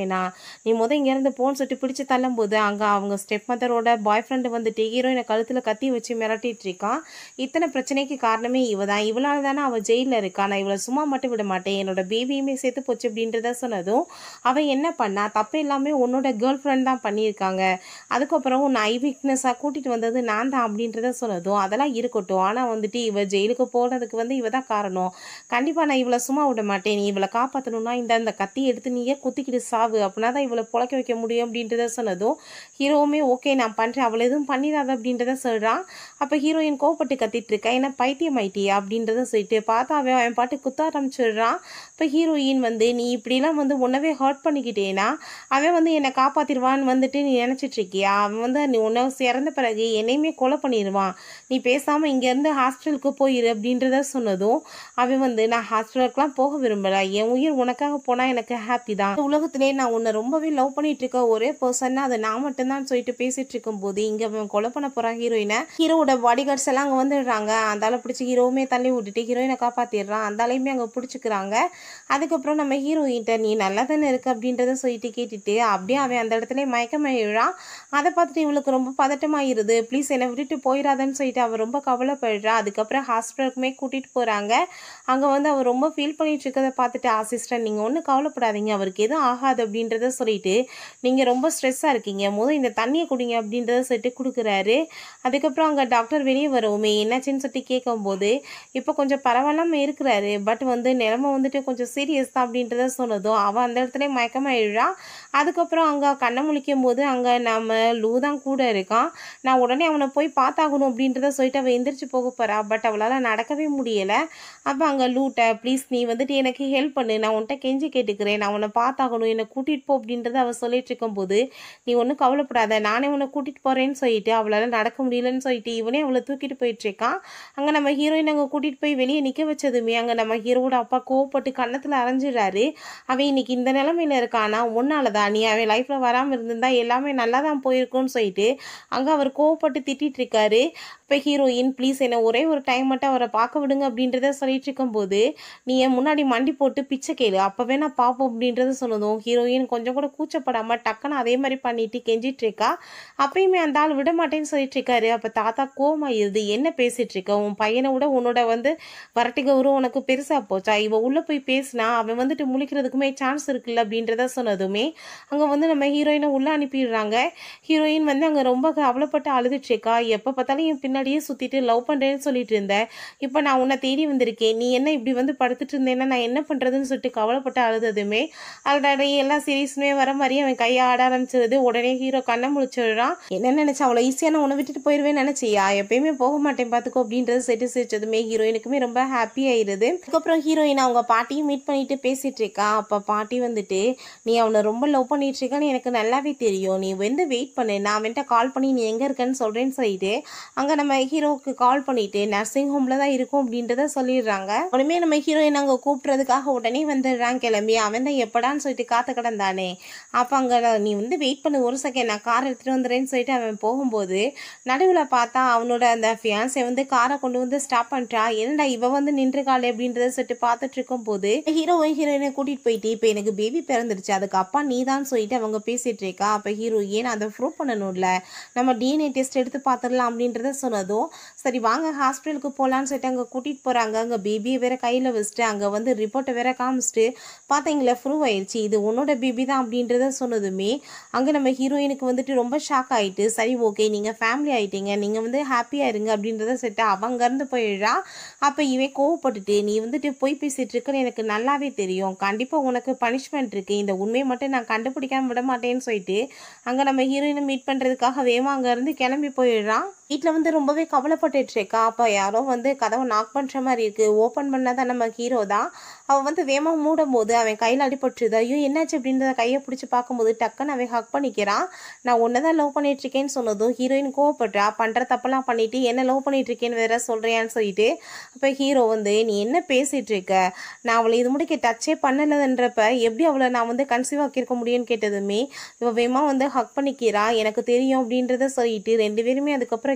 நீ முத இங்கேருந்து போன்னு சொல்லிட்டு பிடிச்சி தள்ளும்போது அங்கே அவங்க ஸ்டெப் மதரோட பாய் ஃப்ரெண்டு வந்துட்டு ஹீரோயினை கழுத்தில் கத்தி வச்சு மிரட்டிட்டு இருக்கான் இத்தனை பிரச்சனைக்கு காரணமே இவ தான் இவளால் தானே அவள் ஜெயிலில் இருக்கா நான் இவளை சும்மா மட்டும் விட மாட்டேன் என்னோட பேபியுமே சேர்த்து போச்சு அப்படின்றத சொன்னதும் அவன் என்ன பண்ணா தப்பு எல்லாமே உன்னோட கேர்ள் ஃப்ரெண்ட் தான் பண்ணியிருக்காங்க அதுக்கப்புறம் உன்னை ஐ வீக்னஸாக கூட்டிகிட்டு வந்தது நான் தான் அப்படின்றத சொன்னதும் அதெல்லாம் இருக்கட்டும் ஆனால் வந்துட்டு இவ ஜெயிலுக்கு போனதுக்கு வந்து இவ தான் காரணம் கண்டிப்பாக நான் இவளை சும்மா விட மாட்டேன் நீ இவளை காப்பாற்றணும்னா இந்த அந்த கத்தி எடுத்து நீயே குத்திக்கிட்டு சாவு அப்படின்னா தான் இவளை புழைக்க வைக்க முடியும் அப்படின்றத சொன்னதும் ஹீரோவுமே ஓகே நான் பண்ணுறேன் அவளை எதுவும் பண்ணிடாத அப்படின்றத சொல்கிறான் அப்போ ஹீரோயின் கோவப்பட்டு கத்திட்டு இருக்கா என்ன பைத்தியம் ஆயிட்டியா அப்படின்றத சொல்லிட்டு பார்த்தா அவன் அவன் பாட்டு குத்த ஆரம்பிச்சிடுறான் இப்போ ஹீரோயின் வந்து நீ இப்படிலாம் வந்து உன்னவே ஹர்ட் பண்ணிக்கிட்டேனா அவன் வந்து என்னை காப்பாற்றிடுவான்னு வந்துட்டு நீ நினச்சிட்டு இருக்கியா அவன் வந்து நீ உன்னை இறந்த பிறகு என்னையுமே கொலை பண்ணிடுவான் நீ பேசாமல் இங்கேருந்து ஹாஸ்பிட்டலுக்கு போயிரு அப்படின்றத சொன்னதும் அவன் வந்து நான் ஹாஸ்பிட்டலுக்குலாம் போக விரும்பல என் உயிர் உனக்காக போனால் எனக்கு ஹாப்பி தான் இந்த உலகத்திலே நான் உன்னை ரொம்பவே லவ் பண்ணிட்டு இருக்க ஒரே பர்சன்னா அது நான் மட்டும்தான் சொல்லிட்டு பேசிட்டு இருக்கும்போது இங்கே அவன் கொலை பண்ண போகிறான் ஹீரோயினை ஹீரோவோட பாடி கார்ட்ஸ் எல்லாம் அங்கே வந்துடுறாங்க அந்தால பிடிச்சி ஹீரோவுமே தள்ளி விட்டுட்டு ஹீரோயினை காப்பாற்றிடுறான் அந்தாலையுமே அங்கே பிடிச்சிக்கிறாங்க அதுக்கப்புறம் நம்ம ஹீரோயின்ட்ட நீ நல்லா தானே இருக்கு அப்படின்றத சொல்லிட்டு கேட்டுட்டு அப்படியே அவன் அந்த இடத்துல மயக்கமாயிடுறான் அதை பார்த்துட்டு இவளுக்கு ரொம்ப பதட்டமாயிருது ப்ளீஸ் என்னை விட்டுட்டு போயிடாதன்னு சொல்லிட்டு அவள் ரொம்ப கவலைப்படுறா அதுக்கப்புறம் ஹாஸ்பிட்டலுக்குமே கூட்டிகிட்டு போகிறாங்க அங்கே வந்து அவர் ரொம்ப ஃபீல் பண்ணிட்டு இருக்கதை பார்த்துட்டு ஆசிஸ்டர் நீங்கள் ஒன்றும் கவலைப்படாதீங்க அவருக்கு எதுவும் ஆகாது அப்படின்றத சொல்லிட்டு நீங்கள் ரொம்ப ஸ்ட்ரெஸ்ஸாக இருக்கீங்க முதல் இந்த தண்ணியை குடிங்க அப்படின்றத சொல்லிட்டு கொடுக்குறாரு அதுக்கப்புறம் அங்கே டாக்டர் வெளியே வரவுமே என்னாச்சுன்னு சொல்லிட்டு கேட்கும்போது இப்போ கொஞ்சம் பரவாயில்லாம இருக்கிறாரு பட் வந்து நிலமை வந்துட்டு கொஞ்சம் சீரியஸ் தான் அப்படின்றத சொன்னதும் அவன் அந்த இடத்துல மயக்கமாயிடுறா அதுக்கப்புறம் அங்கே கண்ணை முழிக்கும் போது அங்கே நம்ம லூ தான் கூட இருக்கான் நான் உடனே அவனை போய் பார்த்தாகணும் அப்படின்றத சொல்லிட்டு அவள் எந்திரிச்சு போக போகிறா பட் அவளால் நடக்கவே முடியலை அப்போ அங்கே லூட்ட ப்ளீஸ் நீ வந்துட்டு எனக்கு ஹெல்ப் பண்ணு நான் உன்கிட்ட கெஞ்சி கேட்டுக்கிறேன் நான் உன்னை பார்த்தாகணும் என்னை கூட்டிகிட்டு போ அப்படின்றத அவள் சொல்லிட்டு இருக்கும்போது நீ ஒன்றும் கவலைப்படாத நானே உன்னை கூட்டிகிட்டு போகிறேன்னு சொல்லிட்டு அவளால் நடக்க முடியலன்னு சொல்லிட்டு இவனே அவளை தூக்கிட்டு போயிட்டு இருக்கான் அங்கே நம்ம ஹீரோயின் அங்கே கூட்டிகிட்டு போய் வெளியே நிற்க வச்சதுமே அங்கே நம்ம ஹீரோட அப்பா கோவப்பட்டு கன்னத்தில் அரைஞ்சிடுறாரு அவன் இன்னைக்கு இந்த நிலமையில இருக்கானா உன்னால தான் நீ அவன் லைஃப்பில் வராமல் இருந்திருந்தா எல்லாமே நல்லா தான் போயிருக்கும்னு சொல்லிட்டு அங்கே அவர் கோவப்பட்டு திட்டிட்டு இருக்காரு இப்போ ஹீரோயின் ப்ளீஸ் என்னை ஒரே ஒரு டைம் மட்டும் அவரை பார்க்க விடுங்க அப்படின்றத சொல்லிட்டு இருக்கும்போது நீ என் முன்னாடி மண்டி போட்டு பிச்சை கேளு அப்போவே நான் பார்ப்போம் அப்படின்றத சொன்னதும் ஹீரோயின் கொஞ்சம் கூட கூச்சப்படாமல் டக்குன்னு அதே மாதிரி பண்ணிட்டு கெஞ்சிட்டு இருக்கா அப்பயுமே அந்த ஆள் விட மாட்டேன்னு சொல்லிட்டு இருக்காரு அப்போ தாத்தா கோமாயிருது என்ன பேசிட்டு இருக்க உன் பையனை விட உன்னோட வந்து வரட்டு கௌரவம் உனக்கு பெருசா போச்சா இவ உள்ள போய் பேசினா அவன் வந்துட்டு முழிக்கிறதுக்குமே சான்ஸ் இருக்குல்ல அப்படின்றத சொன்னதுமே அங்க வந்து நம்ம ஹீரோயினை உள்ள அனுப்பிடுறாங்க ஹீரோயின் வந்து அங்க ரொம்ப கவலைப்பட்டு அழுதுட்டு இருக்கா எப்ப பார்த்தாலும் என் பின்னாடியே சுத்திட்டு லவ் பண்றேன்னு சொல்லிட்டு இருந்தேன் இப்போ நான் உன்னை தேடி வந்திருக்கேன் நீ என்ன இப்படி வந்து படுத்துட்டு இருந்தேன்னா நான் என்ன பண்றதுன்னு சொல்லிட்டு கவலைப்பட்டு அழுததுமே அதோட எல்லா சீரீஸுமே வர மாதிரி அவன் கையை ஆட ஆரம்பிச்சிருது உடனே ஹீரோ கண்ணை முழிச்சிடுறான் என்ன நினைச்சா அவ்வளோ ஈஸியாக நான் உன்னை விட்டுட்டு போயிடுவேன் நினைச்சியா எப்பயுமே போக மாட்டேன் பார்த்துக்கோ அப்படின்றது செட்டு சிரிச்சதுமே ஹீரோயினுக்குமே ரொம்ப ஹாப்பி ஆயிருது அதுக்கப்புறம் ஹீரோயின் அவங்க பாட்டியும் மீட் பண்ணிட்டு பேசிட்டு இருக்கா அப்போ பாட்டி வந்துட்டு நீ அவனை ரொம்ப லவ் பண்ணிட்டு இருக்கான்னு எனக்கு நல்லாவே தெரியும் நீ வந்து வெயிட் பண்ணு நான் அவன்கிட்ட கால் பண்ணி நீ எங்கே இருக்கேன்னு சொல்கிறேன்னு சொல்லிட்டு அங்கே நம்ம ஹீரோவுக்கு கால் பண்ணிட்டு நர்சிங் ஹோமில் தான் இருக்கும் அப்படின்றத சொல்லிடுறாங்க உடனே நம்ம ஹீரோயின் அங்கே கூப்பிட்றதுக்காக உடனே வந்துடுறான் கிளம்பி அவன் தான் எப்படான்னு சொல்லிட்டு காத்து கிடந்தானே அப்போ அங்கே நீ வந்து வெயிட் பண்ணு ஒரு செகண்ட் நான் கார் எடுத்துகிட்டு வந்துடுறேன்னு சொல்லிட்டு அவன் போகும்போது நடுவில் பார்த்தா அவனோட அந்த ஃபியான்ஸை வந்து காரை கொண்டு வந்து ஸ்டாப் பண்ணிட்டா என்னடா இவ வந்து நின்றுக்காளே அப்படின்றத சொல்லிட்டு பார்த்துட்டு இருக்கும் போது ஹீரோவும் ஹீரோயினை கூட்டிட்டு போயிட்டு இப்போ எனக்கு பேபி பிறந்துருச்சு அதுக்கு அப்பா நீ தான் சொல்லிட்டு அவங்க பேசிட்டு இருக்கா அப்போ ஹீரோ ஏன் அதை ப்ரூவ் பண்ணணும்ல நம்ம டிஎன்ஏ டெஸ்ட் எடுத்து பார்த்துடலாம் அப்படின்றத சொன்னதும் சரி வாங்க ஹாஸ்பிட்டலுக்கு போகலான்னு சொல்லிட்டு அங்கே கூட்டிகிட்டு போகிறாங்க அங்கே பேபியை வேற கையில் வச்சுட்டு அங்கே வந்து ரிப்போர்ட்டை வேற காமிச்சிட்டு பார்த்தீங்களா ப்ரூவ் ஆயிடுச்சு இது உன்னோட பேபி தான் அப்படின்றத சொன்னதுமே அங்கே நம்ம ஹீரோயினுக்கு வந்துட்டு ரொம்ப ஷாக் ஆயிட்டு சரி ஓகே நீங்கள் ஃபேமிலி ஆயிட்டீங்க நீங்கள் வந்து ஹாப்பியாக இருங்க அப்படின்றத சொல்லிட்டு அவங்க இருந்து போயிடுறா அப்போ இவன் கோவப்பட்டுட்டு நீ வந்துட்டு போய் பேசிட்டு இருக்குன்னு எனக்கு நல்லாவே தெரியும் கண்டிப்பாக உனக்கு பனிஷ்மெண்ட் இருக்கு இந்த உண்மையை மட்டும் நான் கண்டுபிடிக்காம விட மாட்டேன்னு சொல்லிட்டு அங்கே நம்ம ஹீரோயினை மீட் பண்ணுறதுக்காக வேமா அங்கேருந்து கிளம்பி போயிடுறான் வீட்டில் வந்து ரொம்பவே கவலைப்பட்டுட்டு இருக்கா அப்போ யாரோ வந்து கதவை நாக் பண்ணுற மாதிரி இருக்கு ஓப்பன் பண்ணாதான் நம்ம ஹீரோ தான் அவன் வந்து வேகமாக மூடும் போது அவன் கையில் அடிபட்டுருது ஐயோ என்னாச்சு அப்படின்றத கையை பிடிச்சி பார்க்கும்போது டக்குன்னு அவன் ஹக் பண்ணிக்கிறான் நான் ஒன்று தான் லவ் பண்ணிட்டு இருக்கேன்னு சொன்னதும் ஹீரோயின் கோவப்படுறா பண்ணுற தப்பெல்லாம் பண்ணிட்டு என்ன லவ் பண்ணிட்டு இருக்கேன்னு வேற சொல்றியான்னு சொல்லிட்டு அப்போ ஹீரோ வந்து நீ என்ன பேசிட்டு இருக்க நான் அவளை இது முடிக்க டச்சே பண்ணலன்றப்ப எப்படி அவளை நான் வந்து கன்சீவ் ஆக்கியிருக்க முடியும்னு கேட்டதுமே இவ வேகமாக வந்து ஹக் பண்ணிக்கிறா எனக்கு தெரியும் அப்படின்றத சொல்லிட்டு ரெண்டு பேருமே அதுக்கப்புறம்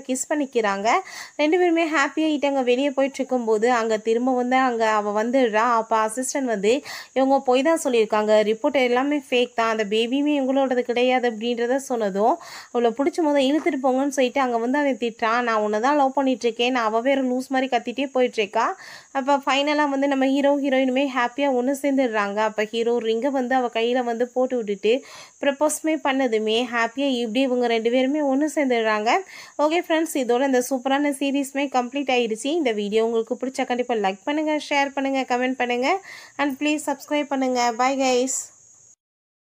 கிஸ் பண்ணிக்கிறாங்க ரெண்டு பேருமே ஹாப்பியாகிட்டு அங்கே வெளியே போயிட்டு இருக்கும்போது அங்கே திரும்ப வந்து அங்கே அவள் வந்துடுறா அப்போ அசிஸ்டன்ட் வந்து இவங்க போய் தான் சொல்லியிருக்காங்க ரிப்போர்ட் எல்லாமே ஃபேக் தான் அந்த பேபியுமே இவங்களோடது கிடையாது அப்படின்றத சொன்னதும் அவளை பிடிச்ச போது இழுத்துட்டு போங்கன்னு சொல்லிட்டு அங்கே வந்து அவன் திட்டுறான் நான் உன்னை தான் லவ் பண்ணிகிட்ருக்கேன் நான் அவள் வேறு லூஸ் மாதிரி கத்திட்டே போயிட்டுருக்கா அப்போ ஃபைனலாக வந்து நம்ம ஹீரோ ஹீரோயினுமே ஹாப்பியாக ஒன்று சேர்ந்துடுறாங்க அப்போ ஹீரோ ரிங்கை வந்து அவள் கையில் வந்து போட்டு விட்டுட்டு ப்ரப்போஸ்மே பண்ணதுமே ஹாப்பியாக இப்படி இவங்க ரெண்டு பேருமே ஒன்று சேர்ந்துடுறாங்க ஓகே ஃப்ரெண்ட்ஸ் இதோட இந்த சூப்பரான சீரீஸ்மே கம்ப்ளீட் ஆயிடுச்சு இந்த வீடியோ உங்களுக்கு பிடிச்சா கண்டிப்பாக லைக் பண்ணுங்கள் ஷேர் பண்ணுங்கள் கமெண்ட் பண்ணுங்கள் அண்ட் ப்ளீஸ் சப்ஸ்கிரைப் பண்ணுங்கள் பை கைஸ்